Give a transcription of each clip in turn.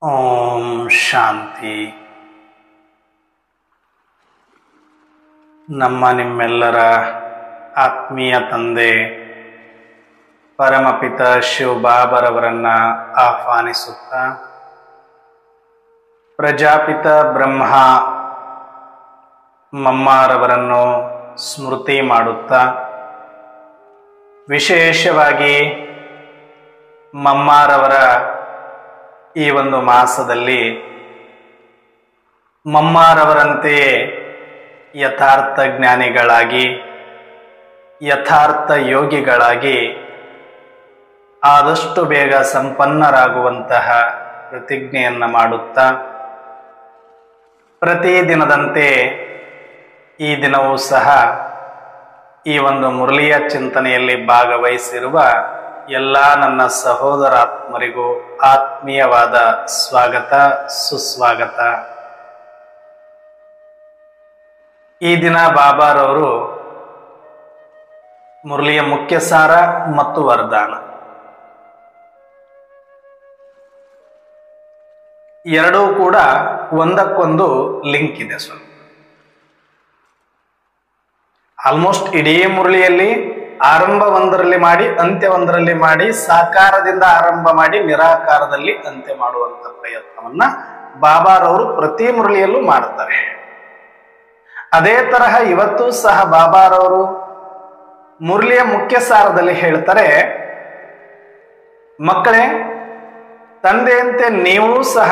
ಓಂ ಶಾಂತಿ ನಮ್ಮ ನಿಮ್ಮೆಲ್ಲರ ಆತ್ಮೀಯ ತಂದೆ ಪರಮಪಿತ ಶಿವಬಾಬರವರನ್ನ ಆಹ್ವಾನಿಸುತ್ತಾ ಪ್ರಜಾಪಿತ ಬ್ರಹ್ಮ ಮಮ್ಮಾರವರನ್ನು ಸ್ಮೃತಿ ಮಾಡುತ್ತಾ ವಿಶೇಷವಾಗಿ ಮಮ್ಮಾರವರ ಈ ಒಂದು ಮಾಸದಲ್ಲಿ ಮಮ್ಮಾರವರಂತೆಯೇ ಯಥಾರ್ಥ ಜ್ಞಾನಿಗಳಾಗಿ ಯಥಾರ್ಥ ಯೋಗಿಗಳಾಗಿ ಆದಷ್ಟು ಬೇಗ ಸಂಪನ್ನರಾಗುವಂತಹ ಪ್ರತಿಜ್ಞೆಯನ್ನು ಮಾಡುತ್ತಾ ಪ್ರತಿದಿನದಂತೆ ಈ ದಿನವೂ ಸಹ ಈ ಒಂದು ಮುರಳಿಯ ಚಿಂತನೆಯಲ್ಲಿ ಭಾಗವಹಿಸಿರುವ ಎಲ್ಲ ನನ್ನ ಸಹೋದರಾತ್ಮರಿಗೂ ಆತ್ಮೀಯವಾದ ಸ್ವಾಗತ ಸುಸ್ವಾಗತ ಈ ದಿನ ಬಾಬಾರವರು ಮುರಳಿಯ ಮುಖ್ಯ ಸಾರ ಮತ್ತು ವರದಾನ ಎರಡೂ ಕೂಡ ಒಂದಕ್ಕೊಂದು ಲಿಂಕ್ ಇದೆ ಸ್ವಲ್ಪ ಆಲ್ಮೋಸ್ಟ್ ಇಡೀ ಮುರಳಿಯಲ್ಲಿ ಆರಂಭ ಒಂದರಲ್ಲಿ ಮಾಡಿ ಅಂತ್ಯ ಒಂದರಲ್ಲಿ ಮಾಡಿ ಸಾಕಾರದಿಂದ ಆರಂಭ ಮಾಡಿ ನಿರಾಕಾರದಲ್ಲಿ ಅಂತ್ಯ ಮಾಡುವಂತ ಪ್ರಯತ್ನವನ್ನ ಬಾಬಾರವರು ಪ್ರತಿ ಮುರಳಿಯಲ್ಲೂ ಮಾಡ್ತಾರೆ ಅದೇ ತರಹ ಇವತ್ತು ಸಹ ಬಾಬಾರವರು ಮುರಳಿಯ ಮುಖ್ಯ ಸಾರದಲ್ಲಿ ಹೇಳ್ತಾರೆ ಮಕ್ಕಳೇ ತಂದೆಯಂತೆ ನೀವು ಸಹ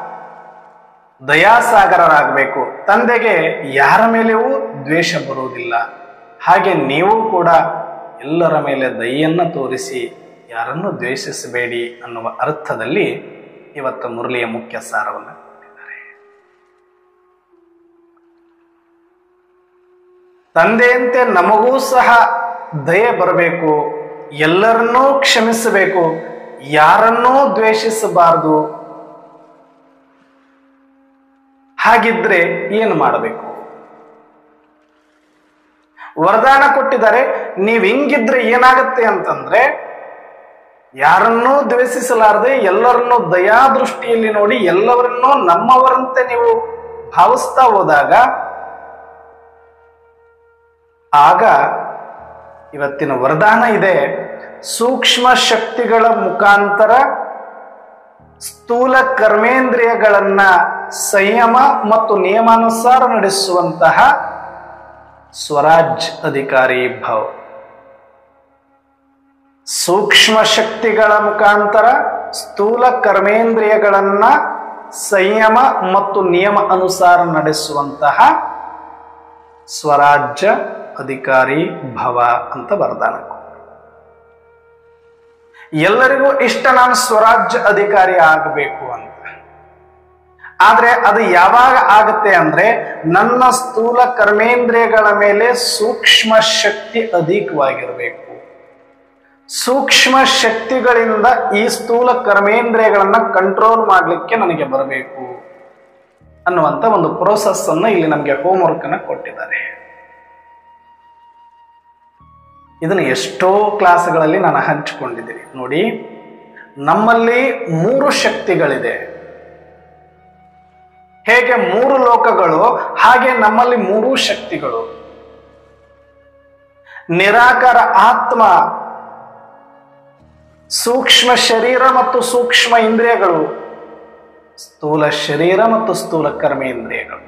ದಯಾಸಾಗರರಾಗಬೇಕು ತಂದೆಗೆ ಯಾರ ಮೇಲೆಯೂ ದ್ವೇಷ ಬರುವುದಿಲ್ಲ ಹಾಗೆ ನೀವು ಕೂಡ ಎಲ್ಲರ ಮೇಲೆ ದಯೆಯನ್ನು ತೋರಿಸಿ ಯಾರನ್ನು ದ್ವೇಷಿಸಬೇಡಿ ಅನ್ನುವ ಅರ್ಥದಲ್ಲಿ ಇವತ್ತು ಮುರಳಿಯ ಮುಖ್ಯ ಸಾರವನ್ನು ಕೊಟ್ಟಿದ್ದಾರೆ ತಂದೆಯಂತೆ ನಮಗೂ ಸಹ ದಯೆ ಬರಬೇಕು ಎಲ್ಲರನ್ನೂ ಕ್ಷಮಿಸಬೇಕು ಯಾರನ್ನೂ ದ್ವೇಷಿಸಬಾರದು ಹಾಗಿದ್ರೆ ಏನು ಮಾಡಬೇಕು ವರದಾನ ಕೊಟ್ಟಿದ್ದಾರೆ ನೀವ್ ಹಿಂಗಿದ್ರೆ ಏನಾಗತ್ತೆ ಅಂತಂದ್ರೆ ಯಾರನ್ನೂ ದ್ವೇಷಿಸಲಾರದೆ ಎಲ್ಲರನ್ನೂ ದಯಾದೃಷ್ಟಿಯಲ್ಲಿ ನೋಡಿ ಎಲ್ಲವರನ್ನೂ ನಮ್ಮವರಂತೆ ನೀವು ಭಾವಿಸ್ತಾ ಹೋದಾಗ ಆಗ ಇವತ್ತಿನ ವರದಾನ ಇದೆ ಸೂಕ್ಷ್ಮ ಶಕ್ತಿಗಳ ಮುಖಾಂತರ ಸ್ಥೂಲ ಕರ್ಮೇಂದ್ರಿಯಗಳನ್ನ ಸಂಯಮ ಮತ್ತು ನಿಯಮಾನುಸಾರ ನಡೆಸುವಂತಹ ಸ್ವರಾಜ್ ಅಧಿಕಾರಿ ಭವ್ ಸೂಕ್ಷ್ಮ ಶಕ್ತಿಗಳ ಮುಖಾಂತರ ಸ್ಥೂಲ ಕರ್ಮೇಂದ್ರಿಯಗಳನ್ನ ಸಂಯಮ ಮತ್ತು ನಿಯಮ ಅನುಸಾರ ನಡೆಸುವಂತಹ ಸ್ವರಾಜ್ಯ ಅಧಿಕಾರಿ ಭವ ಅಂತ ವರದಾನ ಎಲ್ಲರಿಗೂ ಇಷ್ಟ ನಾನು ಸ್ವರಾಜ್ಯ ಅಧಿಕಾರಿ ಆಗಬೇಕು ಅಂತ ಆದ್ರೆ ಅದು ಯಾವಾಗ ಆಗುತ್ತೆ ಅಂದ್ರೆ ನನ್ನ ಸ್ಥೂಲ ಕರ್ಮೇಂದ್ರಿಯಗಳ ಮೇಲೆ ಸೂಕ್ಷ್ಮ ಶಕ್ತಿ ಅಧಿಕವಾಗಿರಬೇಕು ಸೂಕ್ಷ್ಮ ಶಕ್ತಿಗಳಿಂದ ಈ ಸ್ಥೂಲ ಕರ್ಮೇಂದ್ರಿಯಗಳನ್ನ ಕಂಟ್ರೋಲ್ ಮಾಡಲಿಕ್ಕೆ ನನಗೆ ಬರಬೇಕು ಅನ್ನುವಂತ ಒಂದು ಪ್ರೋಸೆಸ್ ಅನ್ನ ಇಲ್ಲಿ ನಮಗೆ ಹೋಮ್ವರ್ಕ್ ಅನ್ನ ಕೊಟ್ಟಿದ್ದಾರೆ ಇದನ್ನು ಎಷ್ಟೋ ಕ್ಲಾಸ್ಗಳಲ್ಲಿ ನಾನು ಹಂಚಿಕೊಂಡಿದ್ದೀನಿ ನೋಡಿ ನಮ್ಮಲ್ಲಿ ಮೂರು ಶಕ್ತಿಗಳಿದೆ ಹೇಗೆ ಮೂರು ಲೋಕಗಳು ಹಾಗೆ ನಮ್ಮಲ್ಲಿ ಮೂರು ಶಕ್ತಿಗಳು ನಿರಾಕಾರ ಆತ್ಮ ಸೂಕ್ಷ್ಮ ಶರೀರ ಮತ್ತು ಸೂಕ್ಷ್ಮ ಇಂದ್ರಿಯಗಳು ಸ್ಥೂಲ ಶರೀರ ಮತ್ತು ಸ್ಥೂಲ ಕರ್ಮೇಂದ್ರಿಯಗಳು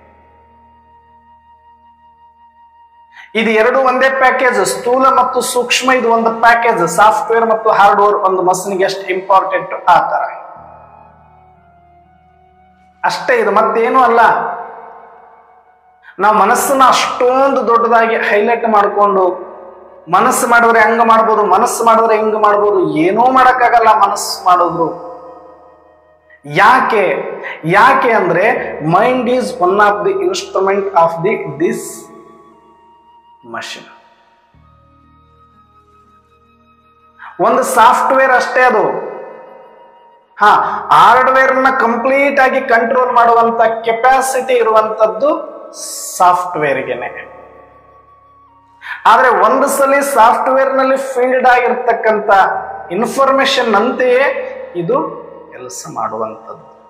ಇದು ಎರಡು ಒಂದೇ ಪ್ಯಾಕೇಜ್ ಸ್ಥೂಲ ಮತ್ತು ಸೂಕ್ಷ್ಮ ಇದು ಒಂದು ಪ್ಯಾಕೇಜ್ ಸಾಫ್ಟ್ವೇರ್ ಮತ್ತು ಹಾರ್ಡ್ವೇರ್ ಒಂದು ಮಷನ್ಗೆ ಎಷ್ಟು ಇಂಪಾರ್ಟೆಂಟ್ ಆ ತರ ಅಷ್ಟೇ ಇದು ಮತ್ತೇನು ಅಲ್ಲ ನಾವು ಮನಸ್ಸನ್ನ ಅಷ್ಟೊಂದು ದೊಡ್ಡದಾಗಿ ಹೈಲೈಟ್ ಮಾಡಿಕೊಂಡು ಮನಸ್ಸು ಮಾಡಿದ್ರೆ ಹಂಗ ಮಾಡ್ಬೋದು ಮನಸ್ಸು ಮಾಡಿದ್ರೆ ಹೆಂಗ ಮಾಡ್ಬೋದು ಏನೂ ಮಾಡಕ್ಕಾಗಲ್ಲ ಮನಸ್ಸು ಮಾಡೋದ್ರು ಯಾಕೆ ಯಾಕೆ ಅಂದ್ರೆ mind is one of the instrument of the this machine ಒಂದು ಸಾಫ್ಟ್ವೇರ್ ಅಷ್ಟೇ ಅದು ಹಾ ಹಾರ್ಡ್ವೇರ್ ನ ಕಂಪ್ಲೀಟ್ ಆಗಿ ಕಂಟ್ರೋಲ್ ಮಾಡುವಂತ ಕೆಪಾಸಿಟಿ ಇರುವಂತದ್ದು ಸಾಫ್ಟ್ವೇರ್ಗೆನೆ ಆದ್ರೆ ಒಂದು ಸಲ ಸಾಫ್ಟ್ವೇರ್ ನಲ್ಲಿ ಫೀಲ್ಡ್ ಆಗಿರ್ತಕ್ಕಂಥ ಇನ್ಫಾರ್ಮೇಶನ್ ಅಂತೆಯೇ ಇದು ಕೆಲಸ ಮಾಡುವಂಥದ್ದು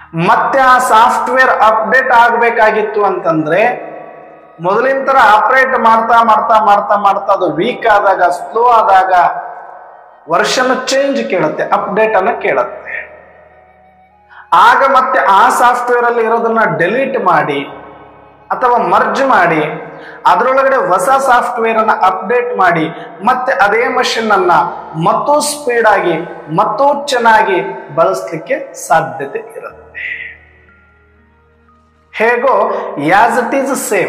ಮತ್ತೆ ಆ ಸಾಫ್ಟ್ವೇರ್ ಅಪ್ಡೇಟ್ ಆಗಬೇಕಾಗಿತ್ತು ಅಂತಂದ್ರೆ ಮೊದಲಿನ ತರ ಆಪರೇಟ್ ಮಾಡ್ತಾ ಮಾಡ್ತಾ ಮಾಡ್ತಾ ಮಾಡ್ತಾ ಅದು ವೀಕ್ ಆದಾಗ ಸ್ಲೋ ಆದಾಗ ವರ್ಷನ ಚೇಂಜ್ ಕೇಳುತ್ತೆ ಅಪ್ಡೇಟ್ ಅನ್ನ ಕೇಳುತ್ತೆ ಆಗ ಮತ್ತೆ ಆ ಸಾಫ್ಟ್ವೇರ್ ಅಲ್ಲಿ ಇರೋದನ್ನ ಡೆಲೀಟ್ ಮಾಡಿ ಅಥವಾ ಮರ್ಜ್ ಮಾಡಿ ಅದರೊಳಗಡೆ ಹೊಸ ಸಾಫ್ಟ್ವೇರ್ ಅನ್ನ ಅಪ್ಡೇಟ್ ಮಾಡಿ ಮತ್ತೆ ಅದೇ ಮಷಿನ್ ಅನ್ನ ಮತ್ತೂ ಸ್ಪೀಡ್ ಆಗಿ ಮತ್ತೂ ಚೆನ್ನಾಗಿ ಬಳಸಲಿಕ್ಕೆ ಸಾಧ್ಯತೆ ಇರುತ್ತೆ ಹೇಗೋ ಯಾಸ್ ಇಟ್ ಈಸ್ ಸೇಮ್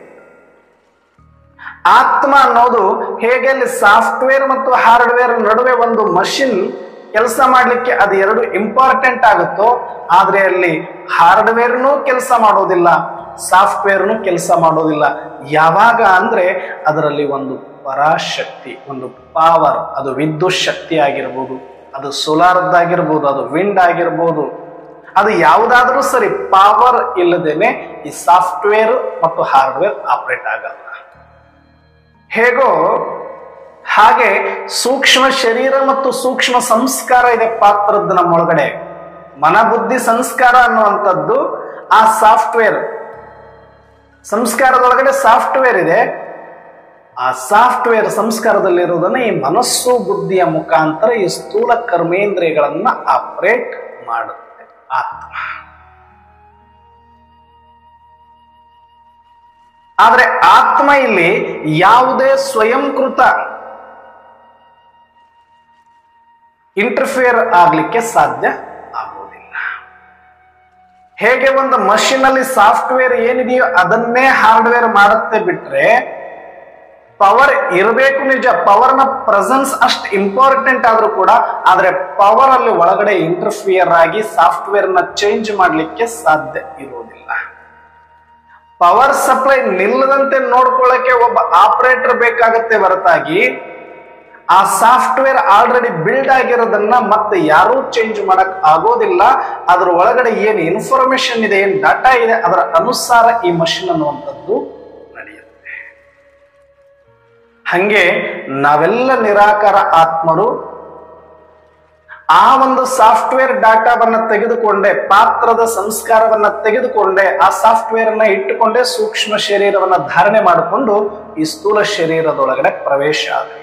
ಆತ್ಮ ಅನ್ನೋದು ಹೇಗೆ ಅಲ್ಲಿ ಸಾಫ್ಟ್ವೇರ್ ಮತ್ತು ಹಾರ್ಡ್ವೇರ್ ನಡುವೆ ಒಂದು ಮಷಿನ್ ಕೆಲಸ ಮಾಡಲಿಕ್ಕೆ ಅದು ಎರಡು ಇಂಪಾರ್ಟೆಂಟ್ ಆಗುತ್ತೋ ಆದ್ರೆ ಅಲ್ಲಿ ಹಾರ್ಡ್ವೇರ್ನೂ ಕೆಲಸ ಮಾಡೋದಿಲ್ಲ ಸಾಫ್ಟ್ವೇರ್ನು ಕೆಲಸ ಮಾಡೋದಿಲ್ಲ ಯಾವಾಗ ಅಂದ್ರೆ ಅದರಲ್ಲಿ ಒಂದು ಪರಾಶಕ್ತಿ ಒಂದು ಪಾವರ್ ಅದು ವಿದ್ಯುತ್ ಶಕ್ತಿ ಆಗಿರ್ಬೋದು ಅದು ಸೋಲಾರ್ದಾಗಿರ್ಬೋದು ಅದು ವಿಂಡ್ ಆಗಿರ್ಬೋದು ಅದು ಯಾವುದಾದ್ರೂ ಸರಿ ಪವರ್ ಇಲ್ಲದೇನೆ ಈ ಸಾಫ್ಟ್ವೇರ್ ಮತ್ತು ಹಾರ್ಡ್ವೇರ್ ಆಪರೇಟ್ ಆಗಲ್ಲ ಹೇಗೋ ಹಾಗೆ ಸೂಕ್ಷ್ಮ ಶರೀರ ಮತ್ತು ಸೂಕ್ಷ್ಮ ಸಂಸ್ಕಾರ ಇದೆ ಪಾತ್ರದ ನಮ್ಮೊಳಗಡೆ ಮನಬುದ್ಧಿ ಸಂಸ್ಕಾರ ಅನ್ನುವಂಥದ್ದು ಆ ಸಾಫ್ಟ್ವೇರ್ ಸಂಸ್ಕಾರದೊಳಗಡೆ ಸಾಫ್ಟ್ವೇರ್ ಇದೆ ಆ ಸಾಫ್ಟ್ವೇರ್ ಸಂಸ್ಕಾರದಲ್ಲಿರುವುದನ್ನು ಈ ಮನಸ್ಸು ಬುದ್ಧಿಯ ಮುಖಾಂತರ ಈ ಸ್ಥೂಲ ಕರ್ಮೇಂದ್ರಿಯಗಳನ್ನ ಆಪರೇಟ್ ಮಾಡುತ್ತೆ ಆತ್ಮ ಆದ್ರೆ ಆತ್ಮ ಇಲ್ಲಿ ಯಾವುದೇ ಸ್ವಯಂಕೃತ ಇಂಟರ್ಫಿಯರ್ ಆಗ್ಲಿಕ್ಕೆ ಸಾಧ್ಯ ಆಗುವುದಿಲ್ಲ ಹೇಗೆ ಒಂದು ಮಷಿನ್ ಅಲ್ಲಿ ಸಾಫ್ಟ್ವೇರ್ ಏನಿದೆಯೋ ಅದನ್ನೇ ಹಾರ್ಡ್ವೇರ್ ಮಾಡುತ್ತೆ ಬಿಟ್ರೆ ಪವರ್ ಇರಬೇಕು ನಿಜ ಪವರ್ನ ಪ್ರೆಸೆನ್ಸ್ ಅಷ್ಟು ಇಂಪಾರ್ಟೆಂಟ್ ಆದ್ರೂ ಕೂಡ ಆದ್ರೆ ಪವರ್ ಅಲ್ಲಿ ಒಳಗಡೆ ಇಂಟರ್ಫಿಯರ್ ಆಗಿ ಸಾಫ್ಟ್ವೇರ್ ನ ಚೇಂಜ್ ಮಾಡಲಿಕ್ಕೆ ಸಾಧ್ಯ ಇರುವುದಿಲ್ಲ ಪವರ್ ಸಪ್ಲೈ ನಿಲ್ಲದಂತೆ ನೋಡ್ಕೊಳ್ಳಕ್ಕೆ ಒಬ್ಬ ಆಪರೇಟರ್ ಬೇಕಾಗತ್ತೆ ಹೊರತಾಗಿ ಆ ಸಾಫ್ಟ್ವೇರ್ ಆಲ್ರೆಡಿ ಬಿಲ್ಡ್ ಆಗಿರೋದನ್ನ ಮತ್ತೆ ಯಾರೂ ಚೇಂಜ್ ಮಾಡಕ್ ಆಗೋದಿಲ್ಲ ಅದ್ರ ಒಳಗಡೆ ಏನು ಇನ್ಫಾರ್ಮೇಶನ್ ಇದೆ ಏನ್ ಡಾಟಾ ಇದೆ ಅದರ ಅನುಸಾರ ಈ ಮಷಿನ್ ಅನ್ನುವಂಥದ್ದು ನಡೆಯುತ್ತೆ ಹಂಗೆ ನಾವೆಲ್ಲ ನಿರಾಕಾರ ಆತ್ಮರು ಆ ಒಂದು ಸಾಫ್ಟ್ವೇರ್ ಡಾಟಾವನ್ನ ತೆಗೆದುಕೊಂಡೆ ಪಾತ್ರದ ಸಂಸ್ಕಾರವನ್ನ ತೆಗೆದುಕೊಂಡೆ ಆ ಸಾಫ್ಟ್ವೇರ್ ಅನ್ನ ಇಟ್ಟುಕೊಂಡೆ ಸೂಕ್ಷ್ಮ ಶರೀರವನ್ನ ಧಾರಣೆ ಮಾಡಿಕೊಂಡು ಈ ಸ್ಥೂಲ ಶರೀರದೊಳಗಡೆ ಪ್ರವೇಶ ಆದ್ವಿ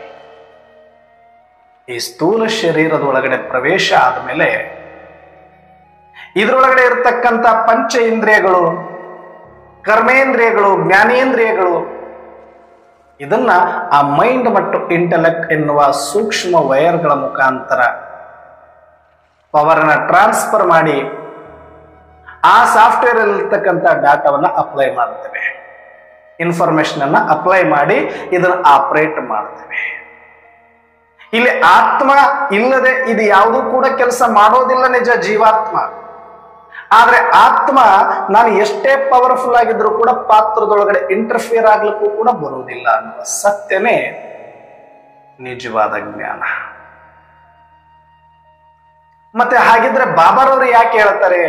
ಈ ಸ್ಥೂಲ ಶರೀರದೊಳಗಡೆ ಪ್ರವೇಶ ಆದ್ಮೇಲೆ ಇದ್ರೊಳಗಡೆ ಇರತಕ್ಕಂತ ಪಂಚ ಇಂದ್ರಿಯಗಳು ಕರ್ಮೇಂದ್ರಿಯಗಳು ಜ್ಞಾನೇಂದ್ರಿಯಗಳು ಇದನ್ನ ಆ ಮೈಂಡ್ ಮತ್ತು ಇಂಟೆಲೆಕ್ಟ್ ಎನ್ನುವ ಸೂಕ್ಷ್ಮ ವೈರ್ಗಳ ಮುಖಾಂತರ ಪವರ್ನ ಟ್ರಾನ್ಸ್ಫರ್ ಮಾಡಿ ಆ ಸಾಫ್ಟ್ವೇರ್ ಇರ್ತಕ್ಕಂಥ ಡಾಟಾವನ್ನ ಅಪ್ಲೈ ಮಾಡ್ತೇವೆ ಇನ್ಫಾರ್ಮೇಶನ್ ಅನ್ನ ಅಪ್ಲೈ ಮಾಡಿ ಇದನ್ನ ಆಪರೇಟ್ ಮಾಡ್ತೇವೆ ಇಲ್ಲಿ ಆತ್ಮ ಇಲ್ಲದೆ ಇದು ಯಾವುದೂ ಕೂಡ ಕೆಲಸ ಮಾಡೋದಿಲ್ಲ ನಿಜ ಜೀವಾತ್ಮ ಆದ್ರೆ ಆತ್ಮ ನಾನು ಎಷ್ಟೇ ಪವರ್ಫುಲ್ ಆಗಿದ್ರು ಕೂಡ ಪಾತ್ರದೊಳಗಡೆ ಇಂಟರ್ಫಿಯರ್ ಆಗ್ಲಿಕ್ಕೂ ಕೂಡ ಬರುವುದಿಲ್ಲ ಅನ್ನುವ ಸತ್ಯನೇ ನಿಜವಾದ ಜ್ಞಾನ ಮತ್ತೆ ಹಾಗಿದ್ರೆ ಬಾಬಾರವರು ಯಾಕೆ ಹೇಳ್ತಾರೆ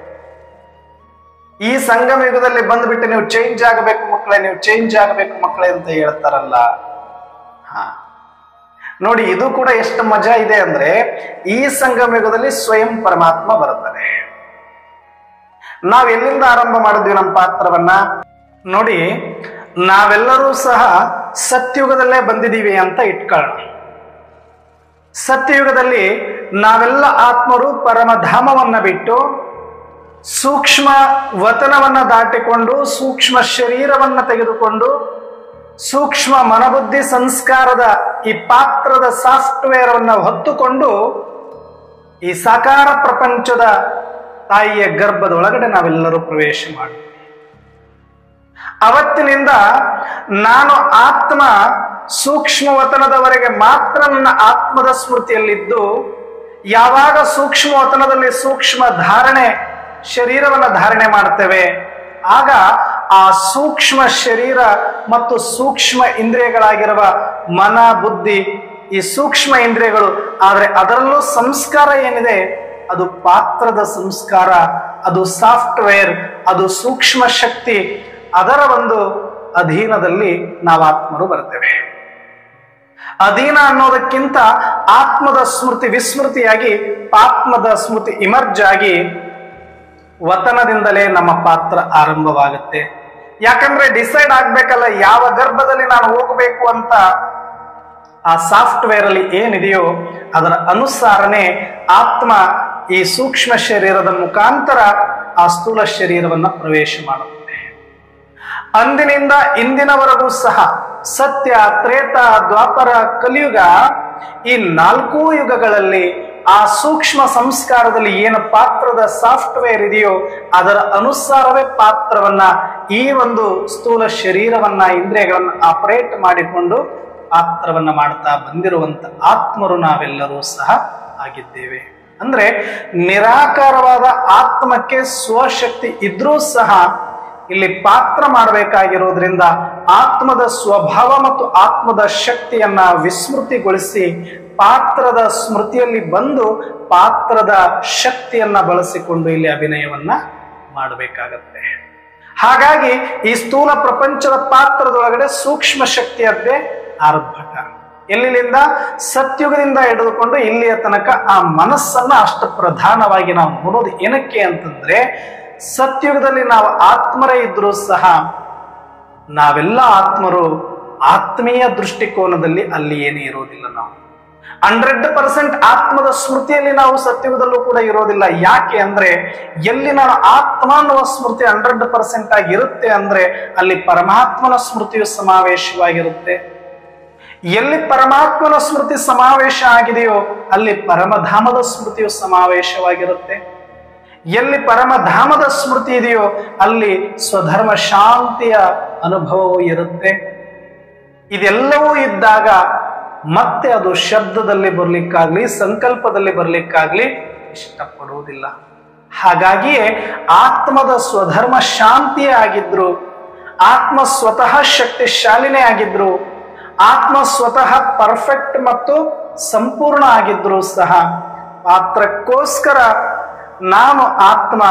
ಈ ಸಂಗಮ ಯುಗದಲ್ಲಿ ಬಂದ್ಬಿಟ್ಟು ನೀವು ಚೇಂಜ್ ಆಗಬೇಕು ಮಕ್ಕಳೇ ನೀವು ಚೇಂಜ್ ಆಗಬೇಕು ಮಕ್ಕಳೇ ಅಂತ ಹೇಳ್ತಾರಲ್ಲ ಹಾ ನೋಡಿ ಇದು ಕೂಡ ಎಷ್ಟು ಮಜಾ ಇದೆ ಅಂದ್ರೆ ಈ ಸಂಗಮ ಯುಗದಲ್ಲಿ ಸ್ವಯಂ ಪರಮಾತ್ಮ ಬರುತ್ತದೆ ನಾವ್ ಎಲ್ಲಿಂದ ಆರಂಭ ಮಾಡಿದ್ವಿ ನಮ್ಮ ಪಾತ್ರವನ್ನ ನೋಡಿ ನಾವೆಲ್ಲರೂ ಸಹ ಸತ್ಯುಗದಲ್ಲೇ ಬಂದಿದ್ದೀವಿ ಅಂತ ಇಟ್ಕೊಳ್ಳೋಣ ಸತ್ಯಯುಗದಲ್ಲಿ ನಾವೆಲ್ಲ ಆತ್ಮರು ಪರಮಧಾಮವನ್ನ ಬಿಟ್ಟು ಸೂಕ್ಷ್ಮ ವತನವನ್ನ ದಾಟಿಕೊಂಡು ಸೂಕ್ಷ್ಮ ಶರೀರವನ್ನ ತೆಗೆದುಕೊಂಡು ಸೂಕ್ಷ್ಮ ಮನಬುದ್ಧಿ ಸಂಸ್ಕಾರದ ಈ ಪಾತ್ರದ ಸಾಫ್ಟ್ವೇರ್ ಅನ್ನ ಹೊತ್ತುಕೊಂಡು ಈ ಸಾಕಾರ ಪ್ರಪಂಚದ ತಾಯಿಯ ಗರ್ಭದೊಳಗಡೆ ನಾವೆಲ್ಲರೂ ಪ್ರವೇಶ ಮಾಡಿ ಅವತ್ತಿನಿಂದ ನಾನು ಆತ್ಮ ಸೂಕ್ಷ್ಮ ವತನದವರೆಗೆ ಮಾತ್ರ ನನ್ನ ಆತ್ಮದ ಸ್ಮೃತಿಯಲ್ಲಿದ್ದು ಯಾವಾಗ ಸೂಕ್ಷ್ಮ ವತನದಲ್ಲಿ ಸೂಕ್ಷ್ಮ ಧಾರಣೆ ಶರೀರವನ್ನ ಧಾರಣೆ ಮಾಡ್ತೇವೆ ಆಗ ಆ ಸೂಕ್ಷ್ಮ ಶರೀರ ಮತ್ತು ಸೂಕ್ಷ್ಮ ಇಂದ್ರಿಯಗಳಾಗಿರುವ ಮನ ಬುದ್ಧಿ ಈ ಸೂಕ್ಷ್ಮ ಇಂದ್ರಿಯಗಳು ಆದರೆ ಅದರಲ್ಲೂ ಸಂಸ್ಕಾರ ಏನಿದೆ ಅದು ಪಾತ್ರದ ಸಂಸ್ಕಾರ ಅದು ಸಾಫ್ಟ್ವೇರ್ ಅದು ಸೂಕ್ಷ್ಮ ಶಕ್ತಿ ಅದರ ಒಂದು ಅಧೀನದಲ್ಲಿ ನಾವು ಆತ್ಮರು ಬರ್ತೇವೆ ಅಧೀನ ಅನ್ನೋದಕ್ಕಿಂತ ಆತ್ಮದ ಸ್ಮೃತಿ ವಿಸ್ಮೃತಿಯಾಗಿ ಪಾತ್ಮದ ಸ್ಮೃತಿ ಇಮರ್ಜ್ ಆಗಿ ವತನದಿಂದಲೇ ನಮ್ಮ ಪಾತ್ರ ಆರಂಭವಾಗುತ್ತೆ ಯಾಕಂದ್ರೆ ಡಿಸೈಡ್ ಆಗ್ಬೇಕಲ್ಲ ಯಾವ ಗರ್ಭದಲ್ಲಿ ನಾನು ಹೋಗಬೇಕು ಅಂತ ಆ ಸಾಫ್ಟ್ವೇರ್ ಅಲ್ಲಿ ಏನಿದೆಯೋ ಅದರ ಅನುಸಾರನೇ ಆತ್ಮ ಈ ಸೂಕ್ಷ್ಮ ಶರೀರದ ಮುಖಾಂತರ ಆ ಸ್ಥೂಲ ಶರೀರವನ್ನ ಪ್ರವೇಶ ಮಾಡುತ್ತೆ ಅಂದಿನಿಂದ ಇಂದಿನವರೆಗೂ ಸಹ ಸತ್ಯ ತ್ರೇತ ದ್ವಾಪರ ಕಲಿಯುಗ ಈ ನಾಲ್ಕೂ ಯುಗಗಳಲ್ಲಿ ಆ ಸೂಕ್ಷ್ಮ ಸಂಸ್ಕಾರದಲ್ಲಿ ಏನು ಪಾತ್ರದ ಸಾಫ್ಟ್ವೇರ್ ಇದೆಯೋ ಅದರ ಅನುಸಾರವೇ ಪಾತ್ರವನ್ನ ಈ ಒಂದು ಸ್ಥೂಲ ಶರೀರವನ್ನ ಇಂದ್ರಿಯಗಳನ್ನ ಆಪರೇಟ್ ಮಾಡಿಕೊಂಡು ಪಾತ್ರವನ್ನ ಮಾಡ್ತಾ ಬಂದಿರುವಂತ ಆತ್ಮರು ನಾವೆಲ್ಲರೂ ಸಹ ಆಗಿದ್ದೇವೆ ಅಂದ್ರೆ ನಿರಾಕಾರವಾದ ಆತ್ಮಕ್ಕೆ ಸ್ವಶಕ್ತಿ ಇದ್ರೂ ಸಹ ಇಲ್ಲಿ ಪಾತ್ರ ಮಾಡಬೇಕಾಗಿರೋದ್ರಿಂದ ಆತ್ಮದ ಸ್ವಭಾವ ಮತ್ತು ಆತ್ಮದ ಶಕ್ತಿಯನ್ನ ವಿಸ್ಮೃತಿಗೊಳಿಸಿ ಪಾತ್ರದ ಸ್ಮೃತಿಯಲ್ಲಿ ಬಂದು ಪಾತ್ರದ ಶಕ್ತಿಯನ್ನ ಬಳಸಿಕೊಂಡು ಇಲ್ಲಿ ಅಭಿನಯವನ್ನ ಮಾಡಬೇಕಾಗತ್ತೆ ಹಾಗಾಗಿ ಈ ಸ್ಥೂಲ ಪ್ರಪಂಚದ ಪಾತ್ರದೊಳಗಡೆ ಸೂಕ್ಷ್ಮ ಶಕ್ತಿಯದ್ದೇ ಆರ್ಭಟ ಎಲ್ಲಿಂದ ಸತ್ಯುಗದಿಂದ ಹಿಡಿದುಕೊಂಡು ಇಲ್ಲಿಯ ತನಕ ಆ ಮನಸ್ಸನ್ನ ಅಷ್ಟು ಪ್ರಧಾನವಾಗಿ ನಾವು ನೋಡೋದು ಏನಕ್ಕೆ ಅಂತಂದ್ರೆ ಸತ್ಯುಗದಲ್ಲಿ ನಾವು ಆತ್ಮರೇ ಇದ್ರೂ ಸಹ ನಾವೆಲ್ಲ ಆತ್ಮರು ಆತ್ಮೀಯ ದೃಷ್ಟಿಕೋನದಲ್ಲಿ ಅಲ್ಲಿ ಏನೇ ಇರೋದಿಲ್ಲ ನಾವು ಹಂಡ್ರೆಡ್ ಪರ್ಸೆಂಟ್ ಆತ್ಮದ ಸ್ಮೃತಿಯಲ್ಲಿ ನಾವು ಸತ್ಯುಗದಲ್ಲೂ ಕೂಡ ಇರೋದಿಲ್ಲ ಯಾಕೆ ಅಂದ್ರೆ ಎಲ್ಲಿ ನಾನು ಆತ್ಮ ಅನ್ನುವ ಸ್ಮೃತಿ ಹಂಡ್ರೆಡ್ ಪರ್ಸೆಂಟ್ ಆಗಿ ಇರುತ್ತೆ ಅಂದ್ರೆ ಅಲ್ಲಿ ಪರಮಾತ್ಮನ ಸ್ಮೃತಿಯು ಸಮಾವೇಶವಾಗಿರುತ್ತೆ ಎಲ್ಲಿ ಪರಮಾತ್ಮನ ಸ್ಮೃತಿ ಸಮಾವೇಶ ಆಗಿದೆಯೋ ಅಲ್ಲಿ ಪರಮಧಾಮದ ಸ್ಮೃತಿಯು ಸಮಾವೇಶವಾಗಿರುತ್ತೆ ಎಲ್ಲಿ ಪರಮಧಾಮದ ಸ್ಮೃತಿ ಇದೆಯೋ ಅಲ್ಲಿ ಸ್ವಧರ್ಮ ಶಾಂತಿಯ ಅನುಭವವೂ ಇರುತ್ತೆ ಇದೆಲ್ಲವೂ ಇದ್ದಾಗ ಮತ್ತೆ ಅದು ಶಬ್ದದಲ್ಲಿ ಬರ್ಲಿಕ್ಕಾಗ್ಲಿ ಸಂಕಲ್ಪದಲ್ಲಿ ಬರ್ಲಿಕ್ಕಾಗ್ಲಿ ಇಷ್ಟಪಡುವುದಿಲ್ಲ ಹಾಗಾಗಿಯೇ ಆತ್ಮದ ಸ್ವಧರ್ಮ ಶಾಂತಿಯೇ ಆಗಿದ್ರು ಆತ್ಮ ಸ್ವತಃ ಶಕ್ತಿಶಾಲಿನೇ ಆಗಿದ್ರು ಆತ್ಮ ಸ್ವತಃ ಪರ್ಫೆಕ್ಟ್ ಮತ್ತು ಸಂಪೂರ್ಣ ಆಗಿದ್ರು ಸಹ ಪಾತ್ರಕ್ಕೋಸ್ಕರ ನಾನು ಆತ್ಮ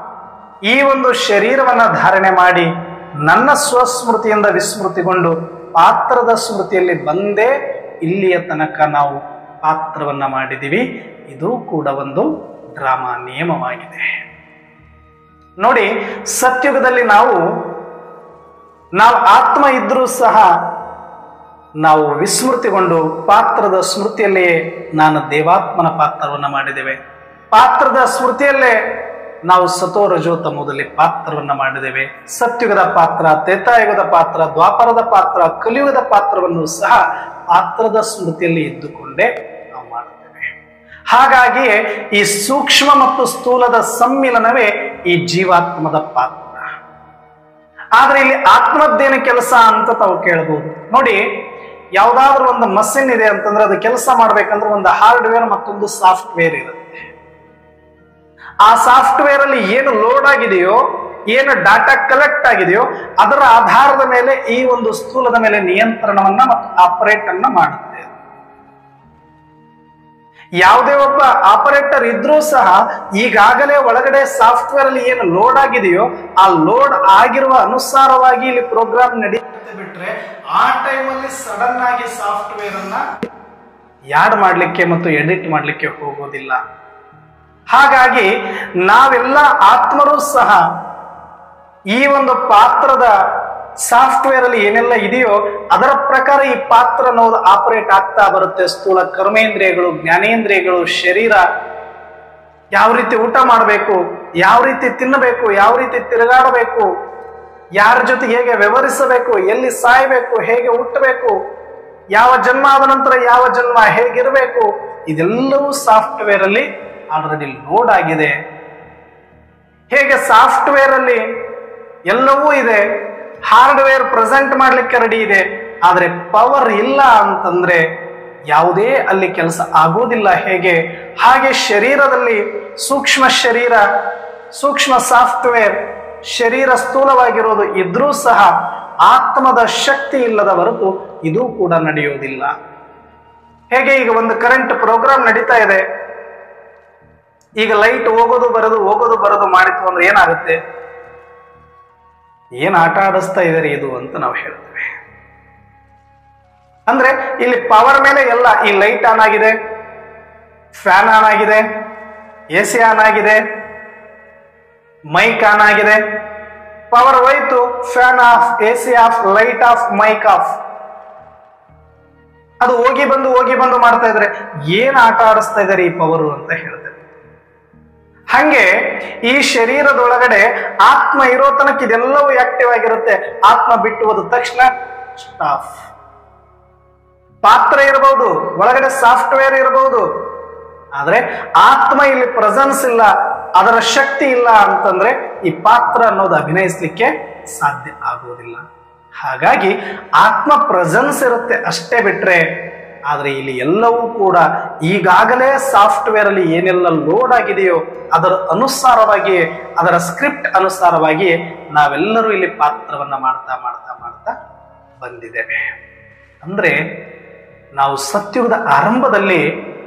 ಈ ಒಂದು ಶರೀರವನ್ನ ಧಾರಣೆ ಮಾಡಿ ನನ್ನ ಸ್ವಸ್ಮೃತಿಯಿಂದ ವಿಸ್ಮೃತಿಗೊಂಡು ಪಾತ್ರದ ಸ್ಮೃತಿಯಲ್ಲಿ ಬಂದೇ ಇಲ್ಲಿಯ ತನಕ ನಾವು ಪಾತ್ರವನ್ನ ಮಾಡಿದೀವಿ ಇದು ಕೂಡ ಒಂದು ಡ್ರಾಮಾ ನಿಯಮವಾಗಿದೆ ನೋಡಿ ಸತ್ಯುಗದಲ್ಲಿ ನಾವು ನಾವು ಆತ್ಮ ಇದ್ರೂ ಸಹ ನಾವು ವಿಸ್ಮೃತಿಗೊಂಡು ಪಾತ್ರದ ಸ್ಮೃತಿಯಲ್ಲಿಯೇ ನಾನು ದೇವಾತ್ಮನ ಪಾತ್ರವನ್ನ ಮಾಡಿದ್ದೇವೆ ಪಾತ್ರದ ಸ್ಮೃತಿಯಲ್ಲೇ ನಾವು ಸತೋರಜೋ ತಮೋದಲ್ಲಿ ಪಾತ್ರವನ್ನ ಮಾಡಿದ್ದೇವೆ ಸತ್ಯುಗದ ಪಾತ್ರ ತ್ರೇತಾಯುಗದ ಪಾತ್ರ ದ್ವಾಪರದ ಪಾತ್ರ ಕಲಿಯುಗದ ಪಾತ್ರವನ್ನು ಸಹ ಪಾತ್ರದ ಸ್ಮೃತಿಯಲ್ಲಿ ಇದ್ದುಕೊಂಡೇ ನಾವು ಮಾಡುತ್ತೇವೆ ಹಾಗಾಗಿಯೇ ಈ ಸೂಕ್ಷ್ಮ ಮತ್ತು ಸ್ಥೂಲದ ಸಮ್ಮಿಲನವೇ ಈ ಜೀವಾತ್ಮದ ಪಾತ್ರ ಆದ್ರೆ ಇಲ್ಲಿ ಆತ್ಮದ್ದೇನು ಕೆಲಸ ಅಂತ ತಾವು ಕೇಳಬಹುದು ನೋಡಿ ಯಾವ್ದಾದ್ರು ಒಂದು ಮಷಿನ್ ಇದೆ ಅಂತಂದ್ರೆ ಅದು ಕೆಲಸ ಮಾಡ್ಬೇಕಂದ್ರೆ ಒಂದು ಹಾರ್ಡ್ವೇರ್ ಮತ್ತೊಂದು ಸಾಫ್ಟ್ವೇರ್ ಇರುತ್ತೆ ಆ ಸಾಫ್ಟ್ವೇರ್ ಅಲ್ಲಿ ಏನು ಲೋಡ್ ಆಗಿದೆಯೋ ಏನು ಡಾಟಾ ಕಲೆಕ್ಟ್ ಆಗಿದೆಯೋ ಅದರ ಆಧಾರದ ಮೇಲೆ ಈ ಒಂದು ಸ್ಥೂಲದ ಮೇಲೆ ನಿಯಂತ್ರಣವನ್ನ ಮತ್ತು ಆಪರೇಟ್ ಅನ್ನ ಮಾಡುತ್ತೆ ಯಾವುದೇ ಒಬ್ಬ ಆಪರೇಟರ್ ಇದ್ರೂ ಸಹ ಈಗಾಗಲೇ ಒಳಗಡೆ ಸಾಫ್ಟ್ವೇರ್ ಅಲ್ಲಿ ಏನು ಲೋಡ್ ಆಗಿದೆಯೋ ಆ ಲೋಡ್ ಆಗಿರುವ ಅನುಸಾರವಾಗಿ ಇಲ್ಲಿ ಪ್ರೋಗ್ರಾಮ್ ನಡೆಯುತ್ತೆ ಬಿಟ್ರೆ ಆ ಟೈಮಲ್ಲಿ ಸಡನ್ ಆಗಿ ಸಾಫ್ಟ್ವೇರ್ ಅನ್ನ ಯಾಡ್ ಮಾಡ್ಲಿಕ್ಕೆ ಮತ್ತು ಎಡಿಟ್ ಮಾಡ್ಲಿಕ್ಕೆ ಹೋಗೋದಿಲ್ಲ ಹಾಗಾಗಿ ನಾವೆಲ್ಲ ಆತ್ಮರು ಸಹ ಈ ಒಂದು ಪಾತ್ರದ ಸಾಫ್ಟ್ವೇರ್ ಅಲ್ಲಿ ಏನೆಲ್ಲ ಇದೆಯೋ ಅದರ ಪ್ರಕಾರ ಈ ಪಾತ್ರ ಅನ್ನೋದು ಆಪರೇಟ್ ಆಗ್ತಾ ಬರುತ್ತೆ ಸ್ಥೂಲ ಕರ್ಮೇಂದ್ರಿಯಗಳು ಜ್ಞಾನೇಂದ್ರಿಯಗಳು ಶರೀರ ಯಾವ ರೀತಿ ಊಟ ಮಾಡಬೇಕು ಯಾವ ರೀತಿ ತಿನ್ನಬೇಕು ಯಾವ ರೀತಿ ತಿರುಗಾಡಬೇಕು ಯಾರ ಜೊತೆ ಹೇಗೆ ವ್ಯವಹರಿಸಬೇಕು ಎಲ್ಲಿ ಸಾಯಬೇಕು ಹೇಗೆ ಹುಟ್ಟಬೇಕು ಯಾವ ಜನ್ಮ ಆದ ನಂತರ ಯಾವ ಜನ್ಮ ಹೇಗಿರಬೇಕು ಇದೆಲ್ಲವೂ ಸಾಫ್ಟ್ವೇರ್ ಅಲ್ಲಿ ಆಲ್ರೆಡಿ ಲೋಡ್ ಆಗಿದೆ ಹೇಗೆ ಸಾಫ್ಟ್ವೇರ್ ಅಲ್ಲಿ ಎಲ್ಲವೂ ಇದೆ ಹಾರ್ಡ್ವೇರ್ ಪ್ರೆಸೆಂಟ್ ಮಾಡ್ಲಿಕ್ಕೆ ರೆಡಿ ಇದೆ ಆದ್ರೆ ಪವರ್ ಇಲ್ಲ ಅಂತಂದ್ರೆ ಯಾವುದೇ ಅಲ್ಲಿ ಕೆಲಸ ಆಗೋದಿಲ್ಲ ಹೇಗೆ ಹಾಗೆ ಶರೀರದಲ್ಲಿ ಸೂಕ್ಷ್ಮ ಶರೀರ ಸೂಕ್ಷ್ಮ ಸಾಫ್ಟ್ವೇರ್ ಶರೀರ ಸ್ಥೂಲವಾಗಿರೋದು ಇದ್ರೂ ಸಹ ಆತ್ಮದ ಶಕ್ತಿ ಇಲ್ಲದ ಹೊರತು ಇದು ಕೂಡ ನಡೆಯೋದಿಲ್ಲ ಹೇಗೆ ಈಗ ಒಂದು ಕರೆಂಟ್ ಪ್ರೋಗ್ರಾಮ್ ನಡೀತಾ ಇದೆ ಈಗ ಲೈಟ್ ಹೋಗೋದು ಬರೋದು ಹೋಗೋದು ಬರೋದು ಮಾಡಿತ್ತು ಅಂದ್ರೆ ಏನಾಗುತ್ತೆ ಏನ್ ಆಟ ಆಡಿಸ್ತಾ ಇದಾರೆ ಇದು ಅಂತ ನಾವು ಹೇಳ್ತೇವೆ ಅಂದ್ರೆ ಇಲ್ಲಿ ಪವರ್ ಮೇಲೆ ಎಲ್ಲ ಈ ಲೈಟ್ ಆನ್ ಆಗಿದೆ ಫ್ಯಾನ್ ಆನ್ ಆಗಿದೆ ಎ ಸಿ ಆನ್ ಆಗಿದೆ ಮೈಕ್ ಆನ್ ಆಗಿದೆ ಪವರ್ ಹೋಯ್ತು fan off A C off light off mike off ಅದು ಹೋಗಿ ಬಂದು ಹೋಗಿ ಬಂದು ಮಾಡ್ತಾ ಇದ್ರೆ ಏನ್ ಆಟ ಆಡಿಸ್ತಾ ಇದ್ದಾರೆ ಈ ಪವರು ಅಂತ ಹೇಳ್ತಾರೆ ಹಂಗೆ ಈ ಶರೀರದೊಳಗಡೆ ಆತ್ಮ ಇರೋ ತನಕ ಇದೆಲ್ಲವೂ ಆಕ್ಟಿವ್ ಆಗಿರುತ್ತೆ ಆತ್ಮ ಬಿಟ್ಟು ಹೋದ ತಕ್ಷಣ ಸ್ಟಾಫ್ ಪಾತ್ರ ಇರಬಹುದು ಒಳಗಡೆ ಸಾಫ್ಟ್ವೇರ್ ಇರಬಹುದು ಆದ್ರೆ ಆತ್ಮ ಇಲ್ಲಿ ಪ್ರೆಸೆನ್ಸ್ ಇಲ್ಲ ಅದರ ಶಕ್ತಿ ಇಲ್ಲ ಅಂತಂದ್ರೆ ಈ ಪಾತ್ರ ಅನ್ನೋದು ಅಭಿನಯಿಸ್ಲಿಕ್ಕೆ ಸಾಧ್ಯ ಆಗುವುದಿಲ್ಲ ಹಾಗಾಗಿ ಆತ್ಮ ಪ್ರೆಸೆನ್ಸ್ ಇರುತ್ತೆ ಅಷ್ಟೇ ಬಿಟ್ರೆ ಆದ್ರೆ ಇಲ್ಲಿ ಎಲ್ಲವೂ ಕೂಡ ಈಗಾಗಲೇ ಸಾಫ್ಟ್ವೇರ್ ಅಲ್ಲಿ ಏನೆಲ್ಲ ಲೋಡ್ ಆಗಿದೆಯೋ ಅದರ ಅನುಸಾರವಾಗಿ ಅದರ ಸ್ಕ್ರಿಪ್ಟ್ ಅನುಸಾರವಾಗಿ ನಾವೆಲ್ಲರೂ ಇಲ್ಲಿ ಪಾತ್ರವನ್ನ ಮಾಡ್ತಾ ಮಾಡ್ತಾ ಮಾಡ್ತಾ ಬಂದಿದ್ದೇವೆ ಅಂದ್ರೆ ನಾವು ಸತ್ಯುಗದ ಆರಂಭದಲ್ಲಿ